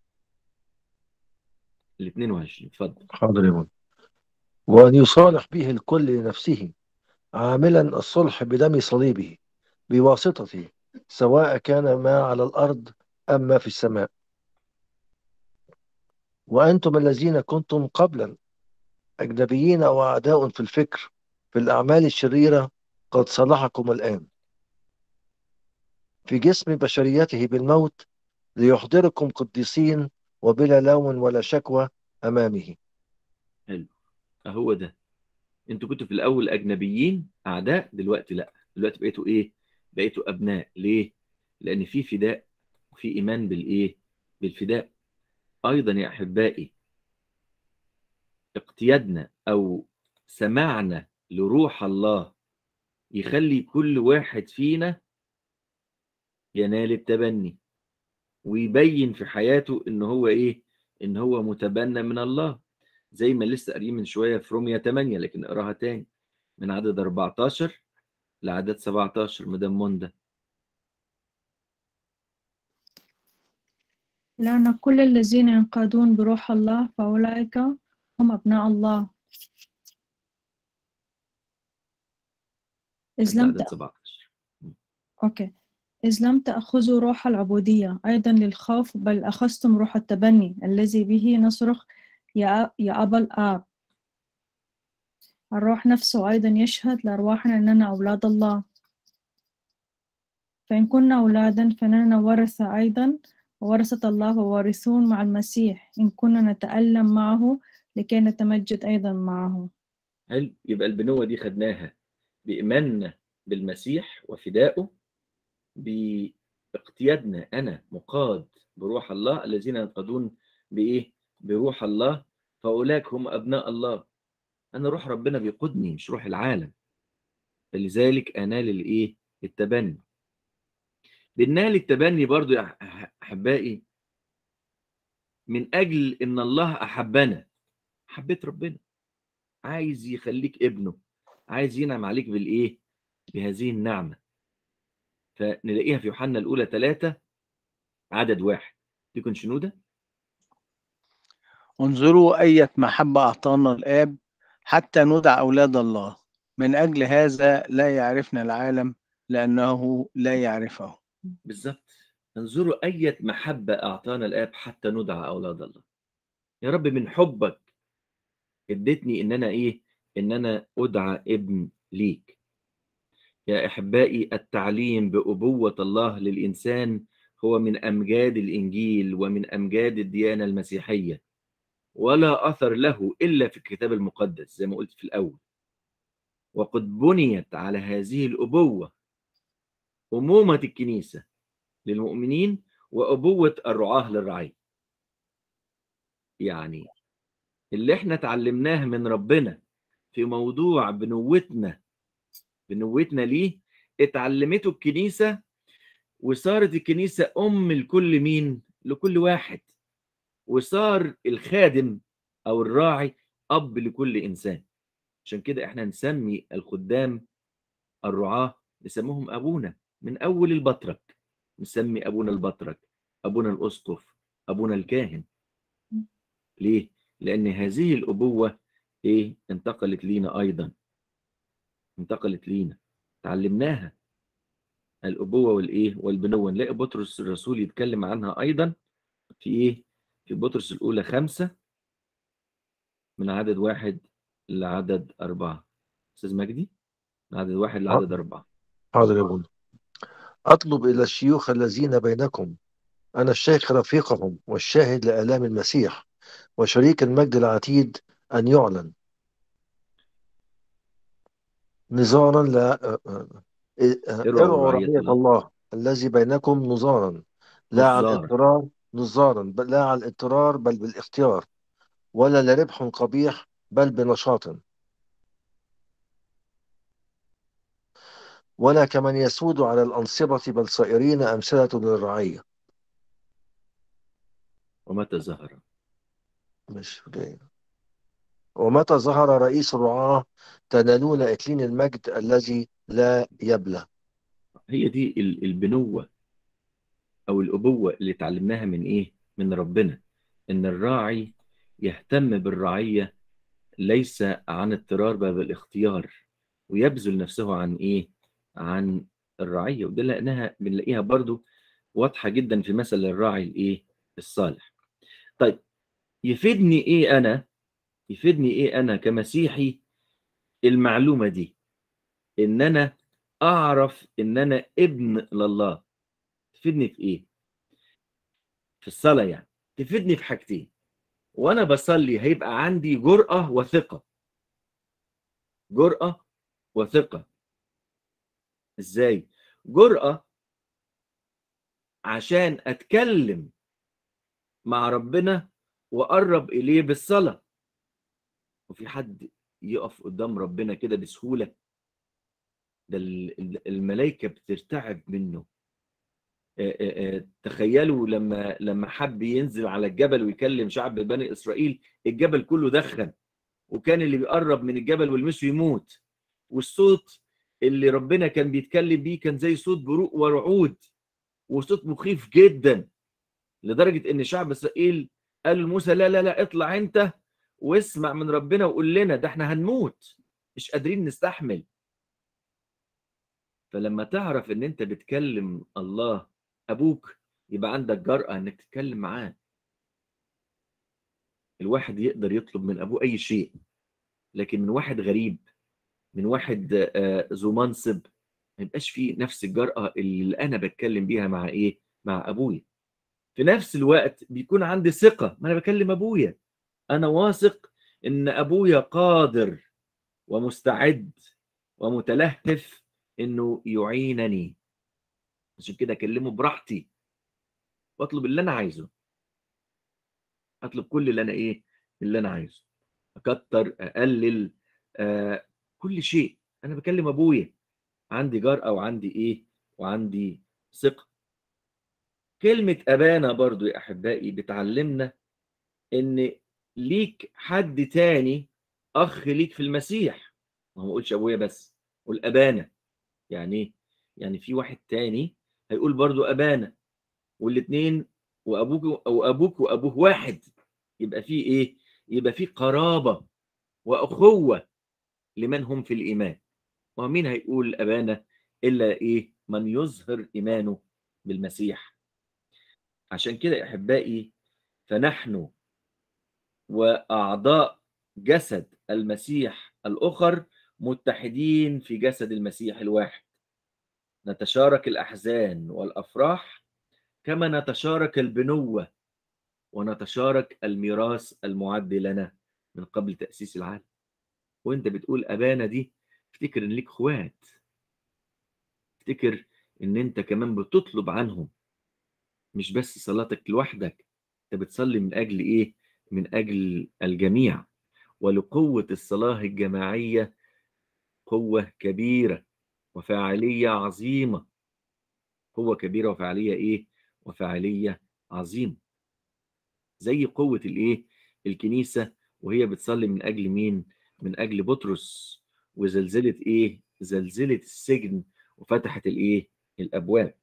ل 22 اتفضل حاضر يا ابونا وأن يصالح به الكل لنفسه عاملا الصلح بدم صليبه بواسطته سواء كان ما على الأرض أم ما في السماء وأنتم الذين كنتم قبلا أجنبيين أو أعداء في الفكر في الأعمال الشريرة قد صلحكم الآن في جسم بشريته بالموت ليحضركم قديسين وبلا لوم ولا شكوى أمامه اهو ده انتوا كنتوا في الاول اجنبيين اعداء دلوقتي لا دلوقتي بقيتوا ايه بقيتوا ابناء ليه لان في فداء وفي ايمان بالايه بالفداء ايضا يا احبائي اقتيادنا او سماعنا لروح الله يخلي كل واحد فينا ينال التبني ويبين في حياته ان هو ايه ان هو متبنى من الله زي ما لسه قاريين من شويه في روميا 8 لكن نقراها تاني من عدد 14 لعدد 17 مدام منده لأن كل الذين ينقادون بروح الله فأولئك هم أبناء الله إذ لم عدد تأ... 17 أوكي إذ لم تأخذوا روح العبودية أيضا للخوف بل أخذتم روح التبني الذي به نصرخ يا يا أبا الآب الروح نفسه أيضا يشهد لأرواحنا أننا أولاد الله فإن كنا أولادا فإننا ورثة أيضا وورثة الله ووارثون مع المسيح إن كنا نتألم معه لكي نتمجد أيضا معه حلو يبقى البنوة دي خدناها بإيماننا بالمسيح وفدائه باقتيادنا أنا مقاد بروح الله الذين ينقادون بإيه؟ بروح الله فأولئك هم أبناء الله أنا روح ربنا بيقودني مش روح العالم فلذلك أنال الإيه؟ التبني بنال التبني برضو يا أح- أحبائي من أجل إن الله أحبنا حبيت ربنا عايز يخليك ابنه عايز ينعم عليك بالايه بهذه النعمه فنلاقيها في يوحنا الاولى ثلاثة عدد واحد تكون شنودة انظروا أية محبة أعطانا الآب حتى ندع أولاد الله من أجل هذا لا يعرفنا العالم لأنه لا يعرفه بالظبط انظروا أية محبة أعطانا الآب حتى ندعى أولاد الله يا رب من حبك اديتني إن أنا إيه إن أنا أدعى ابن ليك يا أحبائي التعليم بأبوة الله للإنسان هو من أمجاد الإنجيل ومن أمجاد الديانة المسيحية ولا أثر له إلا في الكتاب المقدس زي ما قلت في الأول وقد بنيت على هذه الأبوة أمومة الكنيسة للمؤمنين وأبوة الرعاة للرعية يعني اللي احنا اتعلمناه من ربنا في موضوع بنوتنا بنوتنا ليه اتعلمته الكنيسة وصارت الكنيسة أم لكل مين؟ لكل واحد وصار الخادم أو الراعي أب لكل إنسان عشان كده إحنا نسمي الخدام الرعاة نسموهم أبونا من أول البطرك نسمي أبونا البطرك أبونا الأسقف أبونا الكاهن ليه؟ لأن هذه الأبوة إيه؟ انتقلت لينا أيضا انتقلت لينا تعلمناها الأبوة والإيه؟ والبنوة نلاقي بطرس الرسول يتكلم عنها أيضا في إيه؟ في بطرس الأولى خمسة من عدد واحد لعدد أربعة أستاذ مجدي من عدد واحد لعدد أربعة حاضر يا ابونا أطلب إلى الشيوخ الذين بينكم أنا الشيخ رفيقهم والشاهد لآلام المسيح وشريك المجد العتيد أن يعلن نزارا لا ارعوا رعية الله الذي بينكم نزارا لا على نظارا. الاضطرار نزارا بل لا على الاضطرار بل بالاختيار ولا لربح قبيح بل بنشاط ولا كمن يسود على الأنصبة بل صائرين أمثلة للرعية ومتى ظهر مش جاي ومتى ظهر رئيس الرعاة تنالون إكلين المجد الذي لا يبلى هي دي ال- البنوة أو الأبوة اللي اتعلمناها من إيه؟ من ربنا إن الراعي يهتم بالرعية ليس عن اضطرار بل بالاختيار ويبذل نفسه عن إيه؟ عن الرعية وده لأنها بنلاقيها برضو واضحة جدا في مثل الراعي الإيه؟ الصالح طيب يفيدني إيه أنا؟ يفيدني إيه أنا كمسيحي المعلومة دي إن أنا أعرف إن أنا ابن لله تفيدني في إيه؟ في الصلاة يعني تفيدني في حاجتين وأنا بصلي هيبقى عندي جرأة وثقة جرأة وثقة إزاي؟ جرأة عشان أتكلم مع ربنا وأقرب إليه بالصلاة وفي حد يقف قدام ربنا كده بسهولة ده ال- ال- الملائكة بترتعب منه آه، آه، آه، تخيلوا لما لما حب ينزل على الجبل ويكلم شعب بني إسرائيل الجبل كله دخن وكان اللي بيقرب من الجبل ويلمسه يموت والصوت اللي ربنا كان بيتكلم بيه كان زي صوت بروق ورعود وصوت مخيف جدا لدرجة ان شعب اسرائيل قال لموسى لا لا لا اطلع انت واسمع من ربنا وقول لنا ده احنا هنموت مش قادرين نستحمل فلما تعرف ان انت بتكلم الله ابوك يبقى عندك جرأة انك تتكلم معاه الواحد يقدر يطلب من ابوه اي شيء لكن من واحد غريب من واحد آه، ذو منصب ما يبقاش فيه نفس الجرأة اللي انا بتكلم بيها مع ايه مع ابويا في نفس الوقت بيكون عندي ثقة ما انا بكلم ابويا انا واثق ان ابويا قادر ومستعد ومتلهف انه يعينني عشان كده اكلمه براحتي واطلب اللي انا عايزه اطلب كل اللي انا ايه اللي انا عايزه اكتر اقلل آه كل شيء انا بكلم ابويا عندي جرأة وعندي ايه وعندي ثقة كلمة أبانا برضو يا أحبائي بتعلمنا إن ليك حد تاني أخ ليك في المسيح ما هو ما قولش أبويا بس قول أبانا يعني إيه؟ يعني في واحد تاني هيقول برضو أبانا والاتنين وأبوك أو أبوك وأبوه واحد يبقى في إيه؟ يبقى في قرابة وأخوة لمن هم في الإيمان ومين هيقول أبانا إلا إيه؟ من يظهر إيمانه بالمسيح عشان كده يا احبائي فنحن واعضاء جسد المسيح الاخر متحدين في جسد المسيح الواحد نتشارك الاحزان والافراح كما نتشارك البنوه ونتشارك الميراث المعد لنا من قبل تاسيس العالم وانت بتقول ابانا دي افتكر ان ليك اخوات افتكر ان انت كمان بتطلب عنهم مش بس صلاتك لوحدك انت بتصلي من اجل ايه من اجل الجميع ولقوه الصلاه الجماعيه قوه كبيره وفاعليه عظيمه قوة كبيرة وفعالية إيه؟ وفعالية عظيمة زي قوة الإيه؟ الكنيسة وهي بتصلي من أجل مين؟ من أجل بطرس وزلزلة إيه؟ زلزلة السجن وفتحت الإيه؟ الأبواب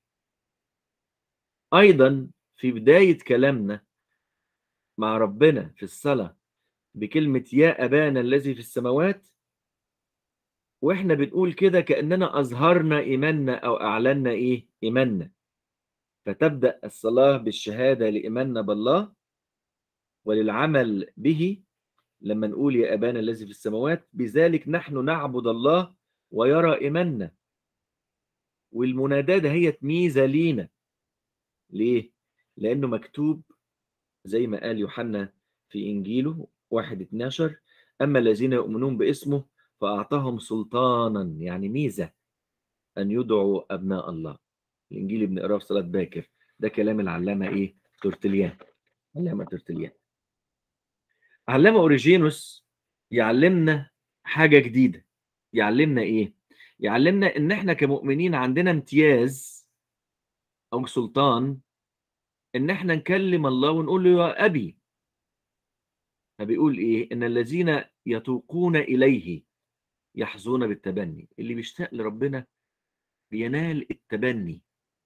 أيضا في بداية كلامنا مع ربنا في الصلاة بكلمة يا أبانا الذي في السماوات واحنا بنقول كده كأننا أظهرنا إيماننا أو أعلنا إيه إيماننا فتبدأ الصلاة بالشهادة لإيماننا بالله وللعمل به لما نقول يا أبانا الذي في السماوات بذلك نحن نعبد الله ويرى إيماننا والمناداة ده هي ميزة لينا ليه؟ لأنه مكتوب زي ما قال يوحنا في إنجيله واحد 12 أما الذين يؤمنون باسمه فأعطاهم سلطانا يعني ميزة أن يدعوا أبناء الله الإنجيل بنقراه في صلاة باكر ده كلام العلامة إيه؟ ترتليان علامة ترتليان علامة أوريجينوس يعلمنا حاجة جديدة يعلمنا إيه؟ يعلمنا إن إحنا كمؤمنين عندنا امتياز أو سلطان إن إحنا نكلم الله ونقول له يا أبي فبيقول إيه؟ إن الذين يتوقون إليه يحظون بالتبني اللي بيشتاق لربنا بينال التبني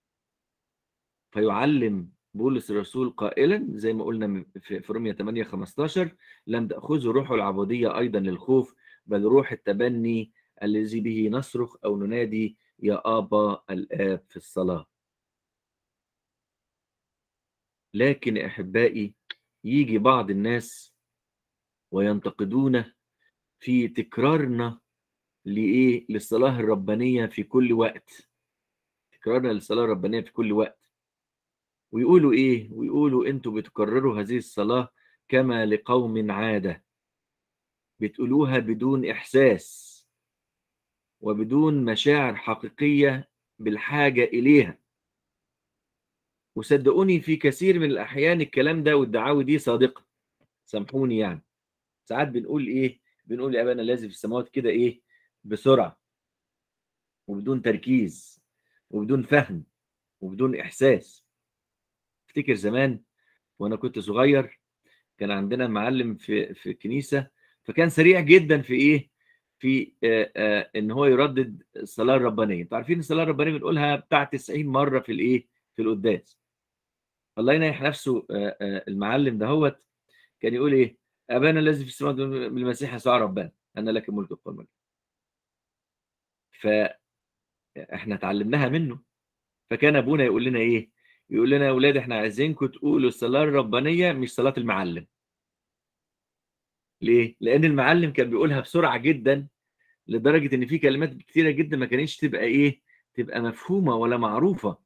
فيعلم بولس الرسول قائلا زي ما قلنا في رومية 8 15 لم تأخذوا روح العبودية أيضا للخوف بل روح التبني الذي به نصرخ أو ننادي يا آبا الآب في الصلاة لكن أحبائي يجي بعض الناس وينتقدون في تكرارنا لإيه للصلاة الربانية في كل وقت تكرارنا للصلاة الربانية في كل وقت ويقولوا إيه ويقولوا أنتوا بتكرروا هذه الصلاة كما لقوم عادة بتقولوها بدون إحساس وبدون مشاعر حقيقية بالحاجة إليها وصدقوني في كثير من الأحيان الكلام ده والدعاوي دي صادقة سامحوني يعني ساعات بنقول إيه بنقول يا أبانا الذي في السماوات كده إيه بسرعة وبدون تركيز وبدون فهم وبدون إحساس افتكر زمان وأنا كنت صغير كان عندنا معلم في في الكنيسة فكان سريع جدا في إيه في آآ آآ ان هو يردد الصلاه الربانيه انتوا عارفين الصلاه الربانيه بنقولها بتاع 90 مره في الايه في القداس الله ينيح نفسه آآ المعلم دهوت كان يقول ايه ابانا الذي في السماء بالمسيح يسوع ربنا انا لك الملك والقوه ف احنا اتعلمناها منه فكان ابونا يقول لنا ايه يقول لنا يا اولاد احنا عايزينكم تقولوا الصلاه الربانيه مش صلاه المعلم ليه؟ لأن المعلم كان بيقولها بسرعة جدا لدرجة إن في كلمات كتيرة جدا ما كانتش تبقى إيه؟ تبقى مفهومة ولا معروفة.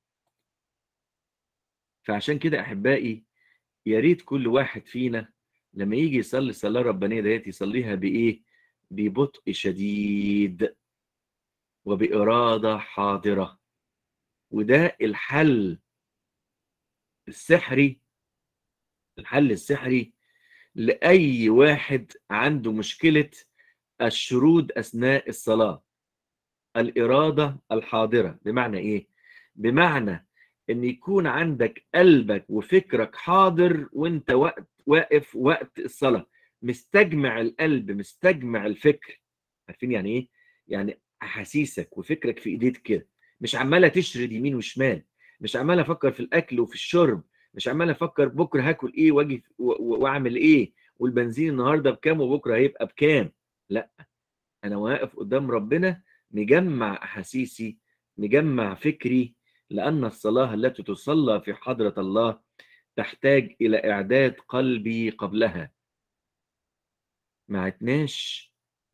فعشان كده أحبائي يا ريت كل واحد فينا لما يجي يصلي الصلاة الربانية ديت يصليها بإيه؟ ببطء شديد وبإرادة حاضرة. وده الحل السحري الحل السحري لأي واحد عنده مشكلة الشرود أثناء الصلاة الإرادة الحاضرة بمعنى إيه؟ بمعنى إن يكون عندك قلبك وفكرك حاضر وإنت وقت واقف وقت الصلاة مستجمع القلب مستجمع الفكر عارفين يعني إيه؟ يعني أحاسيسك وفكرك في إيديك كده مش عمالة تشرد يمين وشمال مش عمال أفكر في الأكل وفي الشرب مش عمال افكر بكره هاكل ايه واجي واعمل ايه والبنزين النهارده بكام وبكره هيبقى بكام لا انا واقف قدام ربنا مجمع احاسيسي مجمع فكري لان الصلاه التي تصلى في حضره الله تحتاج الى اعداد قلبي قبلها ما عدناش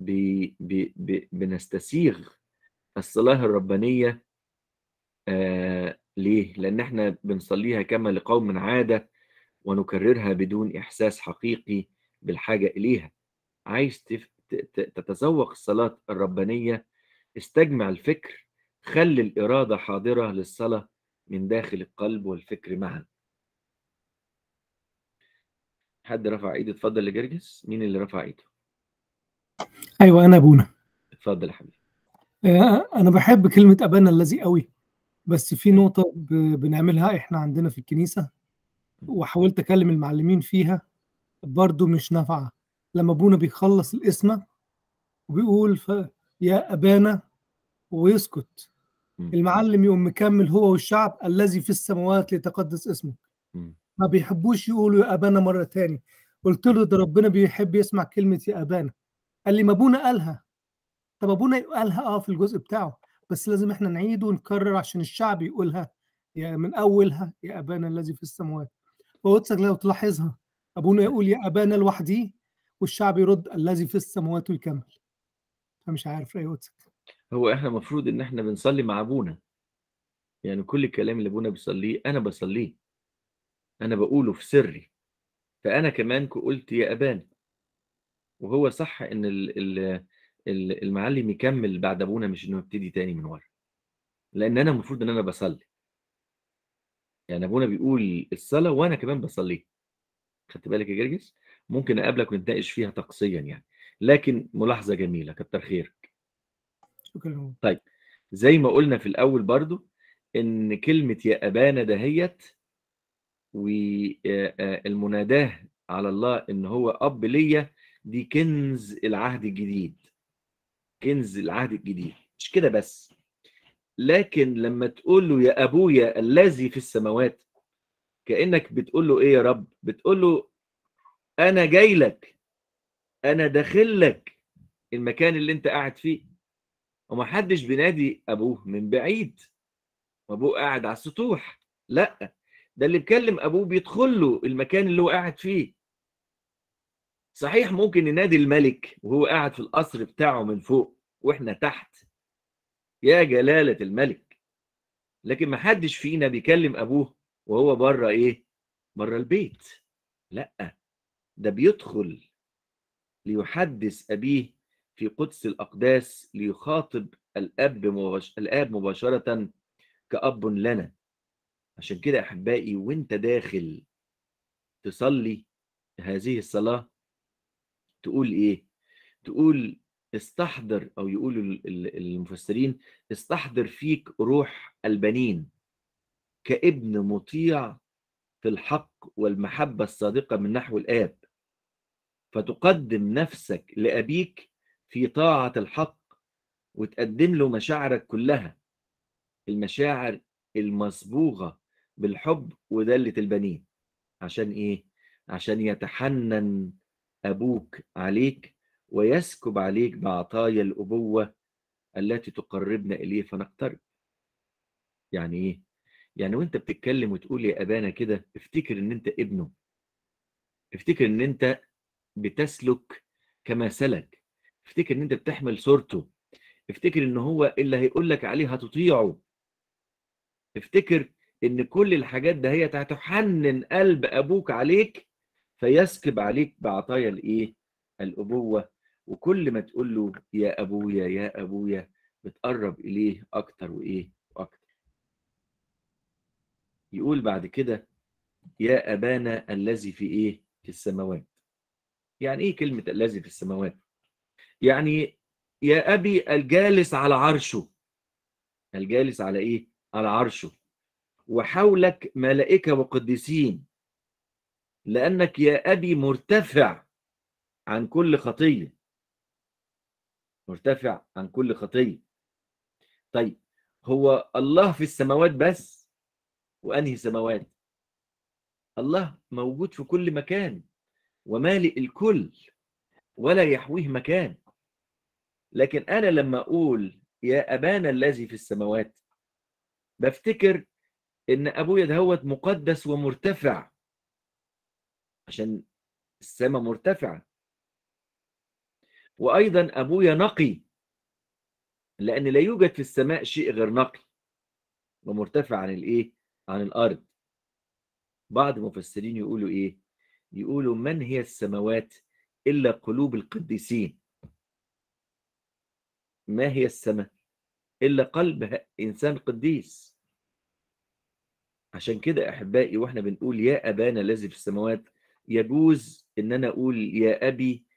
بنستسيغ الصلاه الربانيه آه ليه؟ لأن احنا بنصليها كما لقوم عادة ونكررها بدون إحساس حقيقي بالحاجة إليها. عايز تف... تتذوق الصلاة الربانية استجمع الفكر خلي الإرادة حاضرة للصلاة من داخل القلب والفكر معا. حد رفع ايده اتفضل يا جرجس مين اللي رفع ايده؟ ايوه انا ابونا اتفضل يا حبيبي انا بحب كلمه ابانا الذي قوي بس في نقطة ب- بنعملها احنا عندنا في الكنيسة وحاولت اكلم المعلمين فيها برضو مش نافعة لما ابونا بيخلص الاسم وبيقول ف... يا ابانا ويسكت مم. المعلم يقوم مكمل هو والشعب الذي في السماوات ليتقدس اسمك مم. ما بيحبوش يقولوا يا ابانا مرة تاني قلت له ده ربنا بيحب يسمع كلمة يا ابانا قال لي ما ابونا قالها طب ابونا قالها اه في الجزء بتاعه بس لازم احنا نعيد ونكرر عشان الشعب يقولها يا من اولها يا ابانا الذي في السماوات فقدسك لو تلاحظها ابونا يقول يا ابانا لوحدي والشعب يرد الذي في السماوات ويكمل فمش عارف ايه قدسك هو احنا المفروض ان احنا بنصلي مع ابونا يعني كل الكلام اللي ابونا بيصليه انا بصليه انا بقوله في سري فانا كمان قلت يا ابانا وهو صح ان ال ال ال- المعلم يكمل بعد ابونا مش انه يبتدي تاني من ورا لان انا المفروض ان انا بصلي يعني ابونا بيقول الصلاه وانا كمان بصلي خدت بالك يا جرجس ممكن اقابلك ونتناقش فيها تقصيا يعني لكن ملاحظه جميله كتر خيرك شكرا زي ما قلنا في الاول برضو ان كلمه يا ابانا دهيت والمناداه على الله ان هو اب ليا دي كنز العهد الجديد كنز العهد الجديد مش كده بس لكن لما تقول له يا ابويا الذي في السماوات كانك بتقول له ايه يا رب بتقول له انا جاي لك انا داخل لك المكان اللي انت قاعد فيه ومحدش بينادي ابوه من بعيد وابوه قاعد على السطوح لا ده اللي بيكلم ابوه بيدخل له المكان اللي هو قاعد فيه صحيح ممكن ينادي الملك وهو قاعد في القصر بتاعه من فوق واحنا تحت يا جلالة الملك لكن ما حدش فينا بيكلم ابوه وهو بره ايه بره البيت لا ده بيدخل ليحدث ابيه في قدس الاقداس ليخاطب الاب مباش... الاب مباشره كاب لنا عشان كده احبائي وانت داخل تصلي هذه الصلاه تقول ايه تقول استحضر او يقولوا ال- ال- المفسرين استحضر فيك روح البنين كابن مطيع في الحق والمحبه الصادقه من نحو الاب فتقدم نفسك لابيك في طاعه الحق وتقدم له مشاعرك كلها المشاعر المصبوغه بالحب ودله البنين عشان ايه عشان يتحنن ابوك عليك ويسكب عليك بعطايا الابوه التي تقربنا اليه فنقترب يعني ايه يعني وانت بتتكلم وتقول يا ابانا كده افتكر ان انت ابنه افتكر ان انت بتسلك كما سلك افتكر ان انت بتحمل صورته افتكر ان هو اللي هيقول لك عليه هتطيعه افتكر ان كل الحاجات ده هي هتحنن قلب ابوك عليك فيسكب عليك بعطايا الايه الابوه وكل ما تقول له يا ابويا يا ابويا بتقرب اليه اكتر وايه واكتر يقول بعد كده يا ابانا الذي في ايه في السماوات يعني ايه كلمه الذي في السماوات يعني يا ابي الجالس على عرشه الجالس على ايه على عرشه وحولك ملائكه وقديسين لانك يا ابي مرتفع عن كل خطيه مرتفع عن كل خطيه طيب هو الله في السماوات بس وانهي سماوات الله موجود في كل مكان ومالئ الكل ولا يحويه مكان لكن انا لما اقول يا ابانا الذي في السماوات بفتكر ان ابويا دهوت مقدس ومرتفع عشان السماء مرتفعه وايضا ابويا نقي لان لا يوجد في السماء شيء غير نقي ومرتفع عن الايه عن الارض بعض المفسرين يقولوا ايه يقولوا من هي السماوات الا قلوب القديسين ما هي السماء الا قلب انسان قديس عشان كده احبائي واحنا بنقول يا ابانا الذي في السماوات يجوز ان انا اقول يا ابي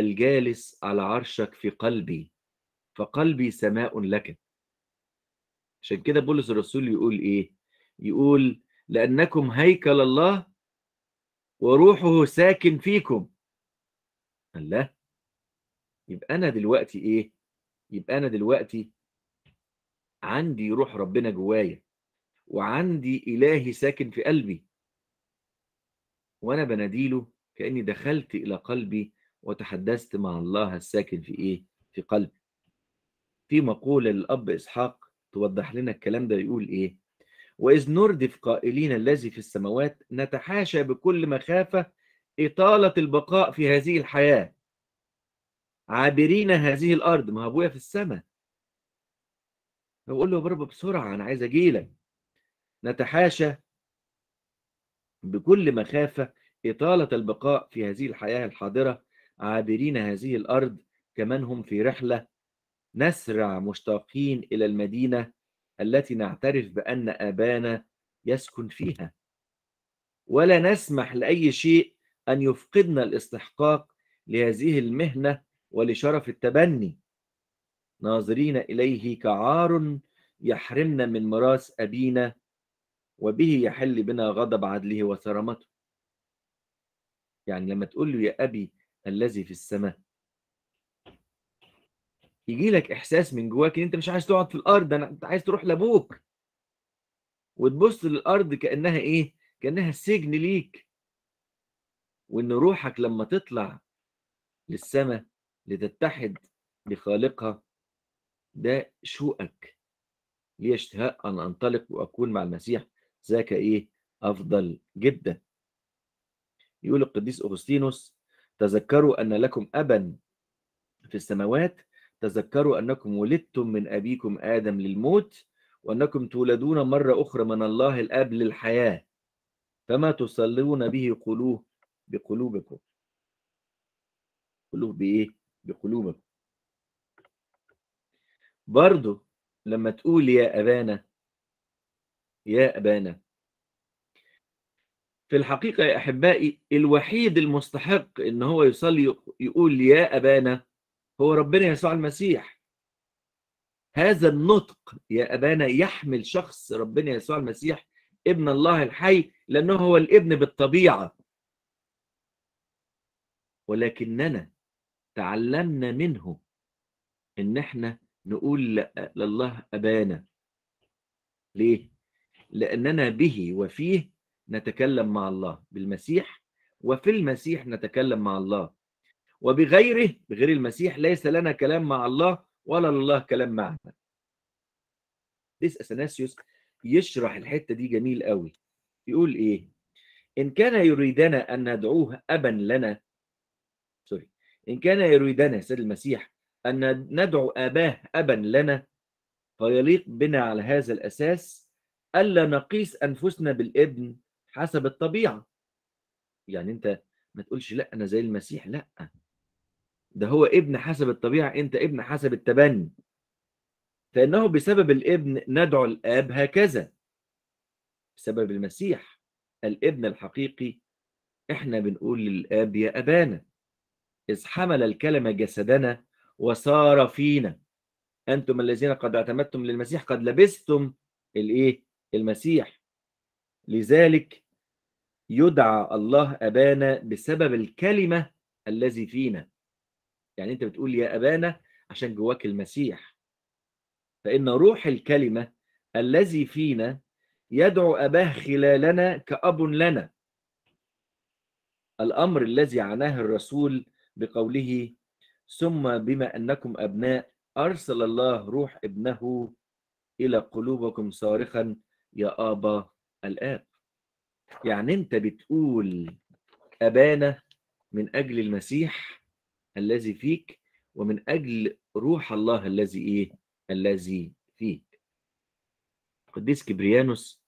الجالس على عرشك في قلبي فقلبي سماء لك عشان كده بولس الرسول يقول ايه يقول لانكم هيكل الله وروحه ساكن فيكم الله يبقى انا دلوقتي ايه يبقى انا دلوقتي عندي روح ربنا جوايا وعندي الهي ساكن في قلبي وانا بناديله كاني دخلت الى قلبي وتحدثت مع الله الساكن في ايه في قلبي في مقولة للأب إسحاق توضح لنا الكلام ده يقول إيه وإذ نردف قائلين الذي في السماوات نتحاشى بكل مخافة إطالة البقاء في هذه الحياة عابرين هذه الأرض ما هو أبويا في السماء بقول له يا بابا بسرعة أنا عايز أجيلك نتحاشى بكل مخافة إطالة البقاء في هذه الحياة الحاضرة عابرين هذه الأرض كمن هم في رحلة نسرع مشتاقين إلى المدينة التي نعترف بأن أبانا يسكن فيها ولا نسمح لأي شيء أن يفقدنا الاستحقاق لهذه المهنة ولشرف التبني ناظرين إليه كعار يحرمنا من ميراث أبينا وبه يحل بنا غضب عدله وصرامته يعني لما تقول له يا أبي الذي في السماء يجي لك احساس من جواك ان انت مش عايز تقعد في الارض انا انت عايز تروح لابوك وتبص للارض كانها ايه كانها السجن ليك وان روحك لما تطلع للسماء لتتحد بخالقها ده شوقك لي اشتهاء ان انطلق واكون مع المسيح ذاك ايه افضل جدا يقول القديس اغسطينوس تذكروا ان لكم ابا في السماوات تذكروا أنكم ولدتم من أبيكم آدم للموت وأنكم تولدون مرة أخرى من الله الآب للحياة فما تصلون به قلوب بقلوبكم قلوب بإيه؟ بقلوبكم برضو لما تقول يا أبانا يا أبانا في الحقيقة يا أحبائي الوحيد المستحق إن هو يصلي يقول يا أبانا هو ربنا يسوع المسيح هذا النطق يا أبانا يحمل شخص ربنا يسوع المسيح ابن الله الحي لأنه هو الابن بالطبيعة ولكننا تعلمنا منه إن احنا نقول لله أبانا ليه؟ لأننا به وفيه نتكلم مع الله بالمسيح وفي المسيح نتكلم مع الله وبغيره بغير المسيح ليس لنا كلام مع الله ولا لله كلام معنا ديس اثناسيوس يشرح الحته دي جميل قوي يقول ايه ان كان يريدنا ان ندعوه ابا لنا سوري ان كان يريدنا سيد المسيح ان ندعو اباه ابا لنا فيليق بنا على هذا الاساس الا نقيس انفسنا بالابن حسب الطبيعه يعني انت ما تقولش لا انا زي المسيح لا ده هو ابن حسب الطبيعة أنت ابن حسب التبني فإنه بسبب الابن ندعو الآب هكذا بسبب المسيح الابن الحقيقي إحنا بنقول للآب يا أبانا إذ حمل الكلمة جسدنا وصار فينا أنتم الذين قد اعتمدتم للمسيح قد لبستم الإيه المسيح لذلك يدعى الله أبانا بسبب الكلمة الذي فينا يعني انت بتقول يا ابانا عشان جواك المسيح فان روح الكلمه الذي فينا يدعو اباه خلالنا كاب لنا الامر الذي عناه الرسول بقوله ثم بما انكم ابناء ارسل الله روح ابنه الى قلوبكم صارخا يا ابا الاب يعني انت بتقول ابانا من اجل المسيح الذي فيك ومن أجل روح الله الذي إيه؟ الذي فيك. قديس كبريانوس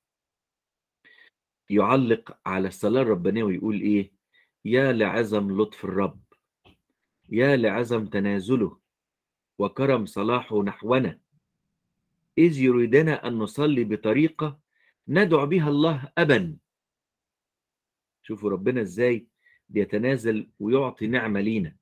يعلق على الصلاة الربانية ويقول إيه؟ يا لعظم لطف الرب يا لعظم تنازله وكرم صلاحه نحونا إذ يريدنا أن نصلي بطريقة ندعو بها الله أبا شوفوا ربنا إزاي بيتنازل ويعطي نعمة لينا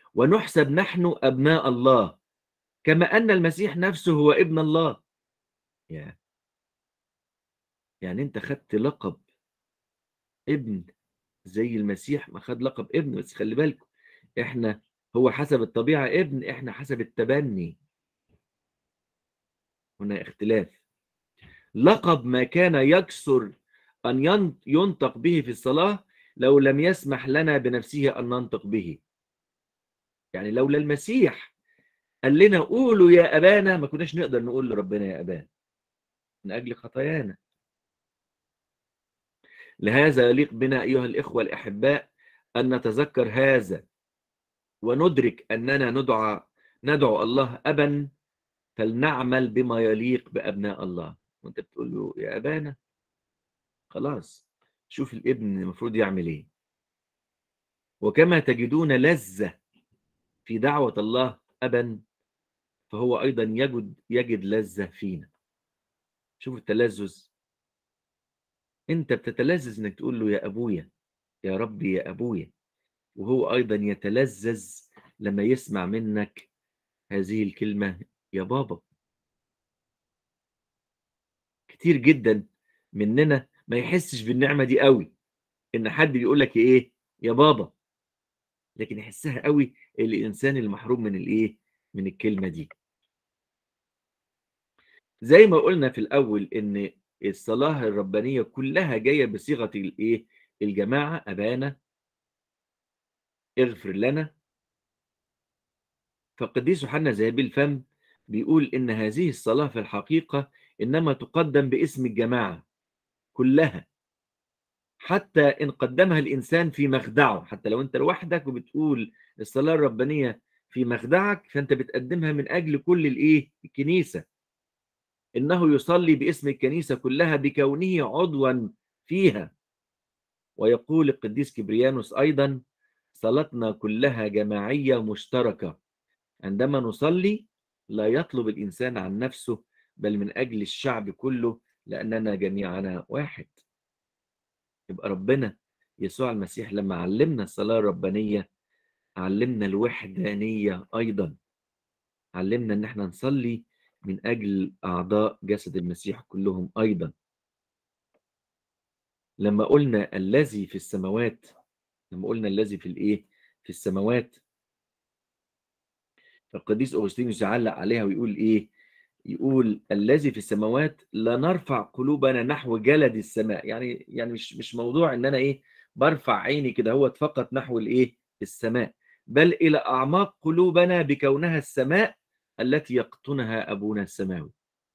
ونحسب نحن أبناء الله كما أن المسيح نفسه هو ابن الله يا يعني انت خدت لقب ابن زي المسيح ما خد لقب ابن بس خلي بالكم احنا هو حسب الطبيعة ابن احنا حسب التبني هنا اختلاف لقب ما كان يكسر أن ين- ينطق به في الصلاة لو لم يسمح لنا بنفسه أن ننطق به يعني لولا المسيح قال لنا قولوا يا أبانا ما كناش نقدر نقول لربنا يا أبانا من أجل خطايانا لهذا يليق بنا أيها الإخوة الأحباء أن نتذكر هذا وندرك أننا ندعى ندعو الله أبا فلنعمل بما يليق بأبناء الله وأنت بتقول له يا أبانا خلاص شوف الابن المفروض يعمل إيه وكما تجدون لذة في دعوة الله أبا فهو أيضا يجد يجد لذة فينا شوف التلذذ أنت بتتلذذ إنك تقول له يا أبويا يا ربي يا أبويا وهو أيضا يتلذذ لما يسمع منك هذه الكلمة يا بابا كتير جدا مننا ما يحسش بالنعمة دي قوي إن حد بيقول لك إيه يا بابا لكن يحسها قوي الإنسان المحروم من الإيه من الكلمة دي زي ما قلنا في الأول إن الصلاة الربانية كلها جاية بصيغة الإيه الجماعة أبانا اغفر لنا فقديس يوحنا ذهبي الفم بيقول إن هذه الصلاة في الحقيقة إنما تقدم باسم الجماعة كلها حتى إن قدمها الإنسان في مخدعه حتى لو أنت لوحدك وبتقول الصلاة الربانية في مخدعك فأنت بتقدمها من أجل كل الإيه الكنيسة إنه يصلي باسم الكنيسة كلها بكونه عضوا فيها ويقول القديس كبريانوس أيضا صلاتنا كلها جماعية مشتركة عندما نصلي لا يطلب الإنسان عن نفسه بل من أجل الشعب كله لأننا جميعنا واحد يبقى ربنا يسوع المسيح لما علمنا الصلاة الربانية علمنا الوحدانية أيضا علمنا إن احنا نصلي من أجل أعضاء جسد المسيح كلهم أيضا لما قلنا الذي في السماوات لما قلنا الذي في الإيه في السماوات القديس أغسطينوس يعلق عليها ويقول إيه يقول الذي في السماوات لا نرفع قلوبنا نحو جلد السماء يعني يعني مش مش موضوع ان انا ايه برفع عيني كده هو فقط نحو الايه السماء بل الى اعماق قلوبنا بكونها السماء التي يقطنها ابونا السماوي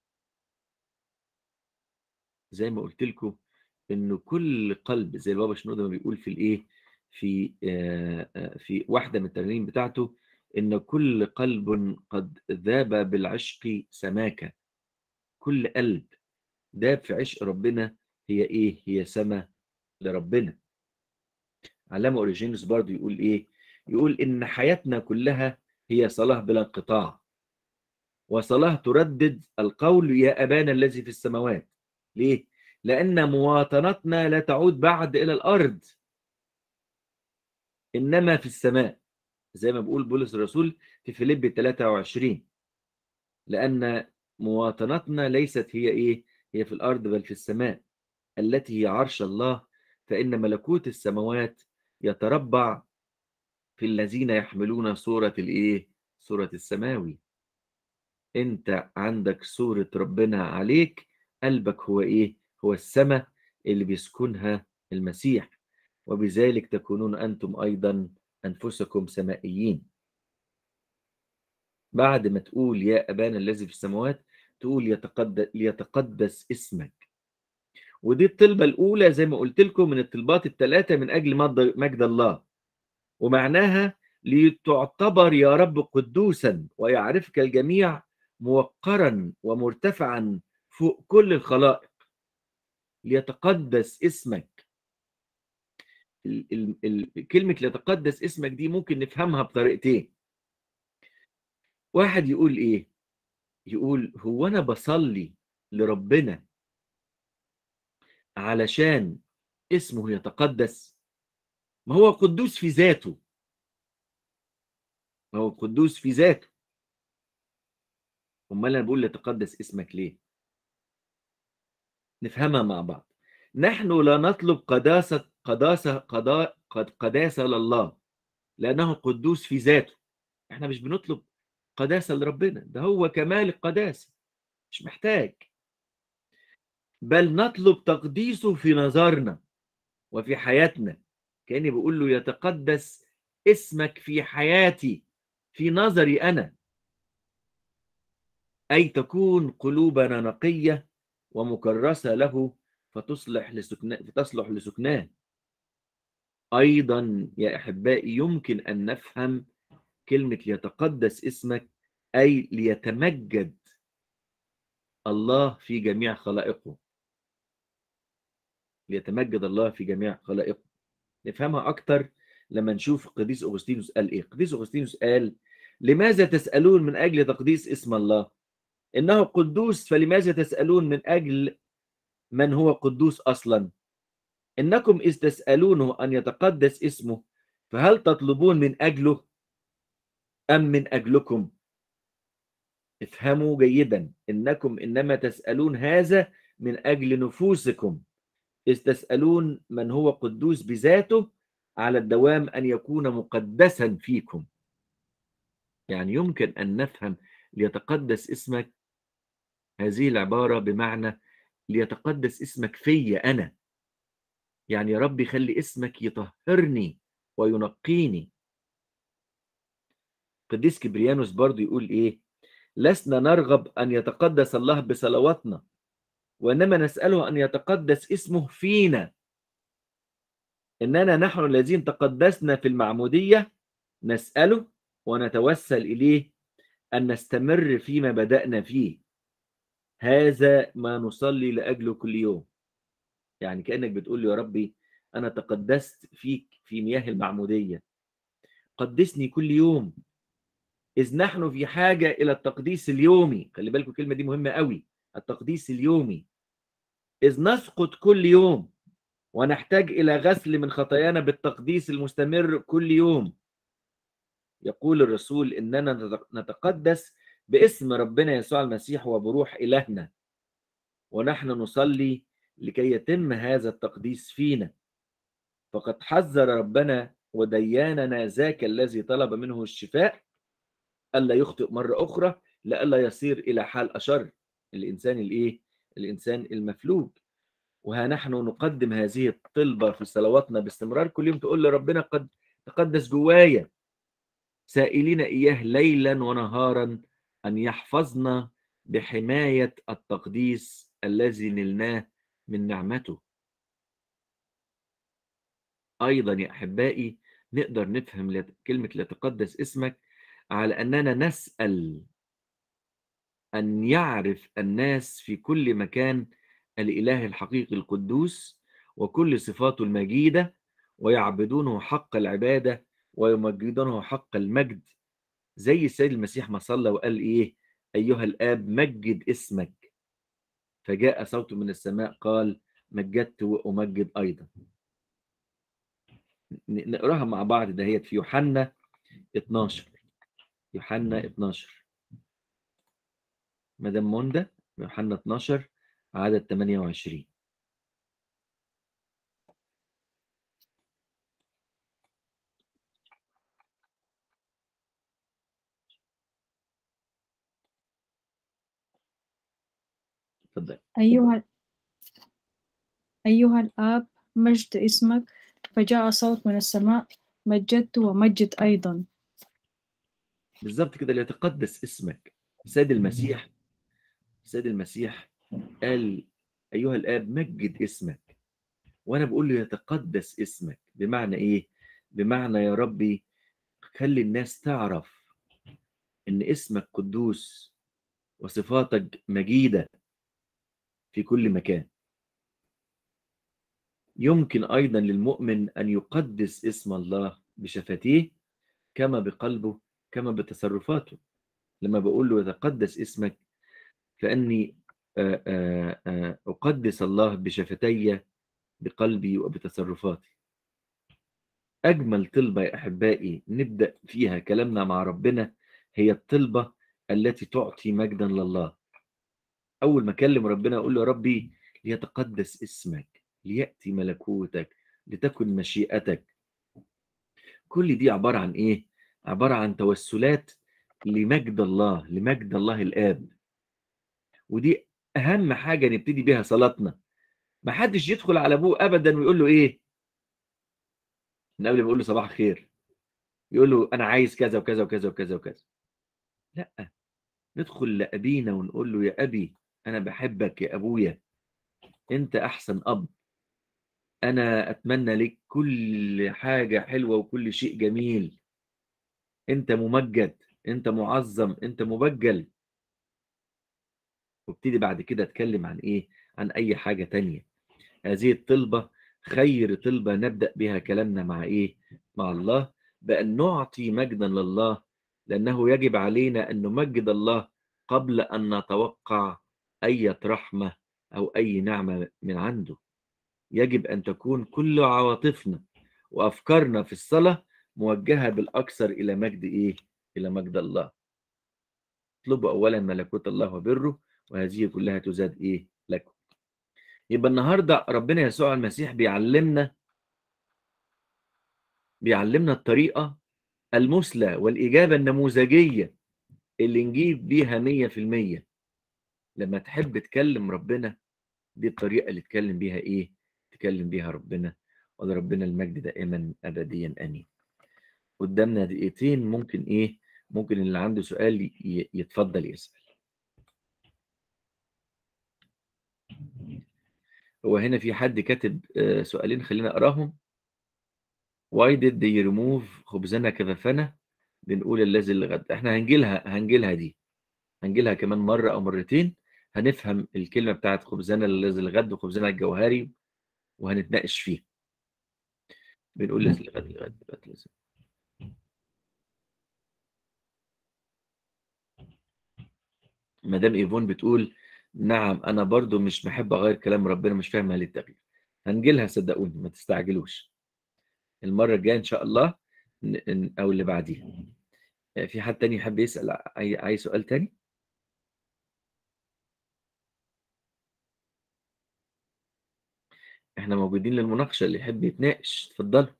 زي ما قلت لكم ان كل قلب زي البابا شنودة ما بيقول في الايه في آه آه في واحده من الترانيم بتاعته إن كل قلب قد ذاب بالعشق سماكة كل قلب داب في عشق ربنا هي إيه؟ هي سما لربنا علامة أوريجينوس برضو يقول إيه؟ يقول إن حياتنا كلها هي صلاة بلا انقطاع وصلاة تردد القول يا أبانا الذي في السماوات ليه؟ لأن مواطنتنا لا تعود بعد إلى الأرض إنما في السماء زي ما بيقول بولس الرسول في فيليب 23 لأن مواطنتنا ليست هي إيه؟ هي في الأرض بل في السماء التي هي عرش الله فإن ملكوت السماوات يتربع في الذين يحملون صورة الإيه؟ صورة السماوي أنت عندك صورة ربنا عليك قلبك هو إيه؟ هو السماء اللي بيسكنها المسيح وبذلك تكونون أنتم أيضا أنفسكم سمائيين بعد ما تقول يا أبانا الذي في السماوات تقول يتقدس, ليتقدس اسمك ودي الطلبة الأولى زي ما قلت لكم من الطلبات الثلاثة من أجل مجد الله ومعناها لتعتبر يا رب قدوسا ويعرفك الجميع موقرا ومرتفعا فوق كل الخلائق ليتقدس اسمك ال ال كلمة ليتقدس اسمك دي ممكن نفهمها بطريقتين واحد يقول ايه يقول هو انا بصلي لربنا علشان اسمه يتقدس ما هو قدوس في ذاته ما هو قدوس في ذاته امال انا بقول يتقدس اسمك ليه نفهمها مع بعض نحن لا نطلب قداسة قداسة قضاء قد قداسة لله لأنه قدوس في ذاته احنا مش بنطلب قداسة لربنا ده هو كمال القداسة مش محتاج بل نطلب تقديسه في نظرنا وفي حياتنا كأني بقول له يتقدس اسمك في حياتي في نظري أنا أي تكون قلوبنا نقية ومكرسة له فتصلح لسكناه فتصلح لسكناه أيضا يا أحبائي يمكن أن نفهم كلمة ليتقدس اسمك أي ليتمجد الله في جميع خلائقه ليتمجد الله في جميع خلائقه نفهمها أكتر لما نشوف قديس أغسطينوس قال إيه قديس أغسطينوس قال لماذا تسألون من أجل تقديس اسم الله إنه قدوس فلماذا تسألون من أجل من هو قدوس أصلا إنكم إذ تسألونه أن يتقدس اسمه فهل تطلبون من أجله أم من أجلكم افهموا جيدا إنكم إنما تسألون هذا من أجل نفوسكم إذ تسألون من هو قدوس بذاته على الدوام أن يكون مقدسا فيكم يعني يمكن أن نفهم ليتقدس اسمك هذه العبارة بمعنى ليتقدس اسمك فيا أنا يعني يا رب خلي اسمك يطهرني وينقيني قديس كبريانوس برضو يقول إيه لسنا نرغب أن يتقدس الله بصلواتنا وإنما نسأله أن يتقدس اسمه فينا إننا نحن الذين تقدسنا في المعمودية نسأله ونتوسل إليه أن نستمر فيما بدأنا فيه هذا ما نصلي لأجله كل يوم يعني كأنك بتقول يا ربي أنا تقدست فيك في مياه المعمودية قدسني كل يوم إذ نحن في حاجة إلى التقديس اليومي خلي بالكم الكلمة دي مهمة قوي التقديس اليومي إذ نسقط كل يوم ونحتاج إلى غسل من خطايانا بالتقديس المستمر كل يوم يقول الرسول إننا نتقدس باسم ربنا يسوع المسيح وبروح إلهنا ونحن نصلي لكي يتم هذا التقديس فينا فقد حذر ربنا ودياننا ذاك الذي طلب منه الشفاء ألا يخطئ مرة أخرى لئلا يصير إلى حال أشر الإنسان الإيه؟ الإنسان المفلوج وها نحن نقدم هذه الطلبة في صلواتنا باستمرار كل يوم تقول لربنا قد تقدس جوايا سائلين إياه ليلا ونهارا أن يحفظنا بحماية التقديس الذي نلناه من نعمته أيضا يا أحبائي نقدر نفهم كلمة لتقدس اسمك على أننا نسأل أن يعرف الناس في كل مكان الإله الحقيقي القدوس وكل صفاته المجيدة ويعبدونه حق العبادة ويمجدونه حق المجد زي السيد المسيح ما صلى وقال إيه أيها الآب مجد اسمك فجاء صوت من السماء قال مجدت وأمجد أيضا نقراها مع بعض دهيت في يوحنا 12 يوحنا 12 مدام منى يوحنا 12 عدد 28 اتفضل أيها أيها الآب مجد اسمك فجاء صوت من السماء مجدت ومجد أيضا بالظبط كده ليتقدس اسمك السيد المسيح السيد المسيح قال أيها الآب مجد اسمك وأنا بقول له يتقدس اسمك بمعنى إيه؟ بمعنى يا ربي خلي الناس تعرف إن اسمك قدوس وصفاتك مجيدة في كل مكان يمكن أيضا للمؤمن أن يقدس اسم الله بشفتيه كما بقلبه كما بتصرفاته لما بقول له يتقدس اسمك فأني أقدس الله بشفتي بقلبي وبتصرفاتي أجمل طلبة يا أحبائي نبدأ فيها كلامنا مع ربنا هي الطلبة التي تعطي مجدا لله أول ما أكلم ربنا أقول له يا ربي ليتقدس اسمك ليأتي ملكوتك لتكن مشيئتك كل دي عبارة عن إيه؟ عبارة عن توسلات لمجد الله لمجد الله الآب ودي أهم حاجة نبتدي بيها صلاتنا ما حدش يدخل على أبوه أبدا ويقول له إيه؟ من قبل ما يقول له صباح الخير يقول له أنا عايز كذا وكذا وكذا وكذا وكذا لا ندخل لأبينا ونقول له يا أبي أنا بحبك يا أبويا أنت أحسن أب أنا أتمنى لك كل حاجة حلوة وكل شيء جميل أنت ممجد أنت معظم أنت مبجل وابتدي بعد كده أتكلم عن إيه عن أي حاجة تانية هذه الطلبة خير طلبة نبدأ بها كلامنا مع إيه مع الله بأن نعطي مجدا لله لأنه يجب علينا أن نمجد الله قبل أن نتوقع أي رحمة أو أي نعمة من عنده يجب أن تكون كل عواطفنا وأفكارنا في الصلاة موجهة بالأكثر إلى مجد إيه؟ إلى مجد الله اطلبوا أولا ملكوت الله وبره وهذه كلها تزاد إيه لكم يبقى النهاردة ربنا يسوع المسيح بيعلمنا بيعلمنا الطريقة المثلى والإجابة النموذجية اللي نجيب بيها مية في المية لما تحب تكلم ربنا دي الطريقة اللي تكلم بيها إيه تكلم بيها ربنا ولربنا المجد دائما أبديا أمين قدامنا دقيقتين ممكن إيه ممكن اللي عنده سؤال ي- يتفضل يسأل هو هنا في حد كاتب آه، سؤالين خلينا أقراهم Why did they remove خبزنا كفافنا بنقول الذي لغد احنا هنجيلها هنجيلها دي هنجيلها كمان مرة أو مرتين هنفهم الكلمة بتاعت خبزنا الذي لغد وخبزنا الجوهري وهنتناقش فيه بنقول الذي لغد لغد دلوقتي لازم. مدام ايفون بتقول نعم انا برضو مش بحب اغير كلام ربنا مش فاهم هل التغيير هنجيلها صدقوني ما تستعجلوش المرة الجاية ان شاء الله ن- ن- او اللي بعديها في حد تاني يحب يسأل اي اي سؤال تاني احنا موجودين للمناقشة اللي يحب يتناقش اتفضلوا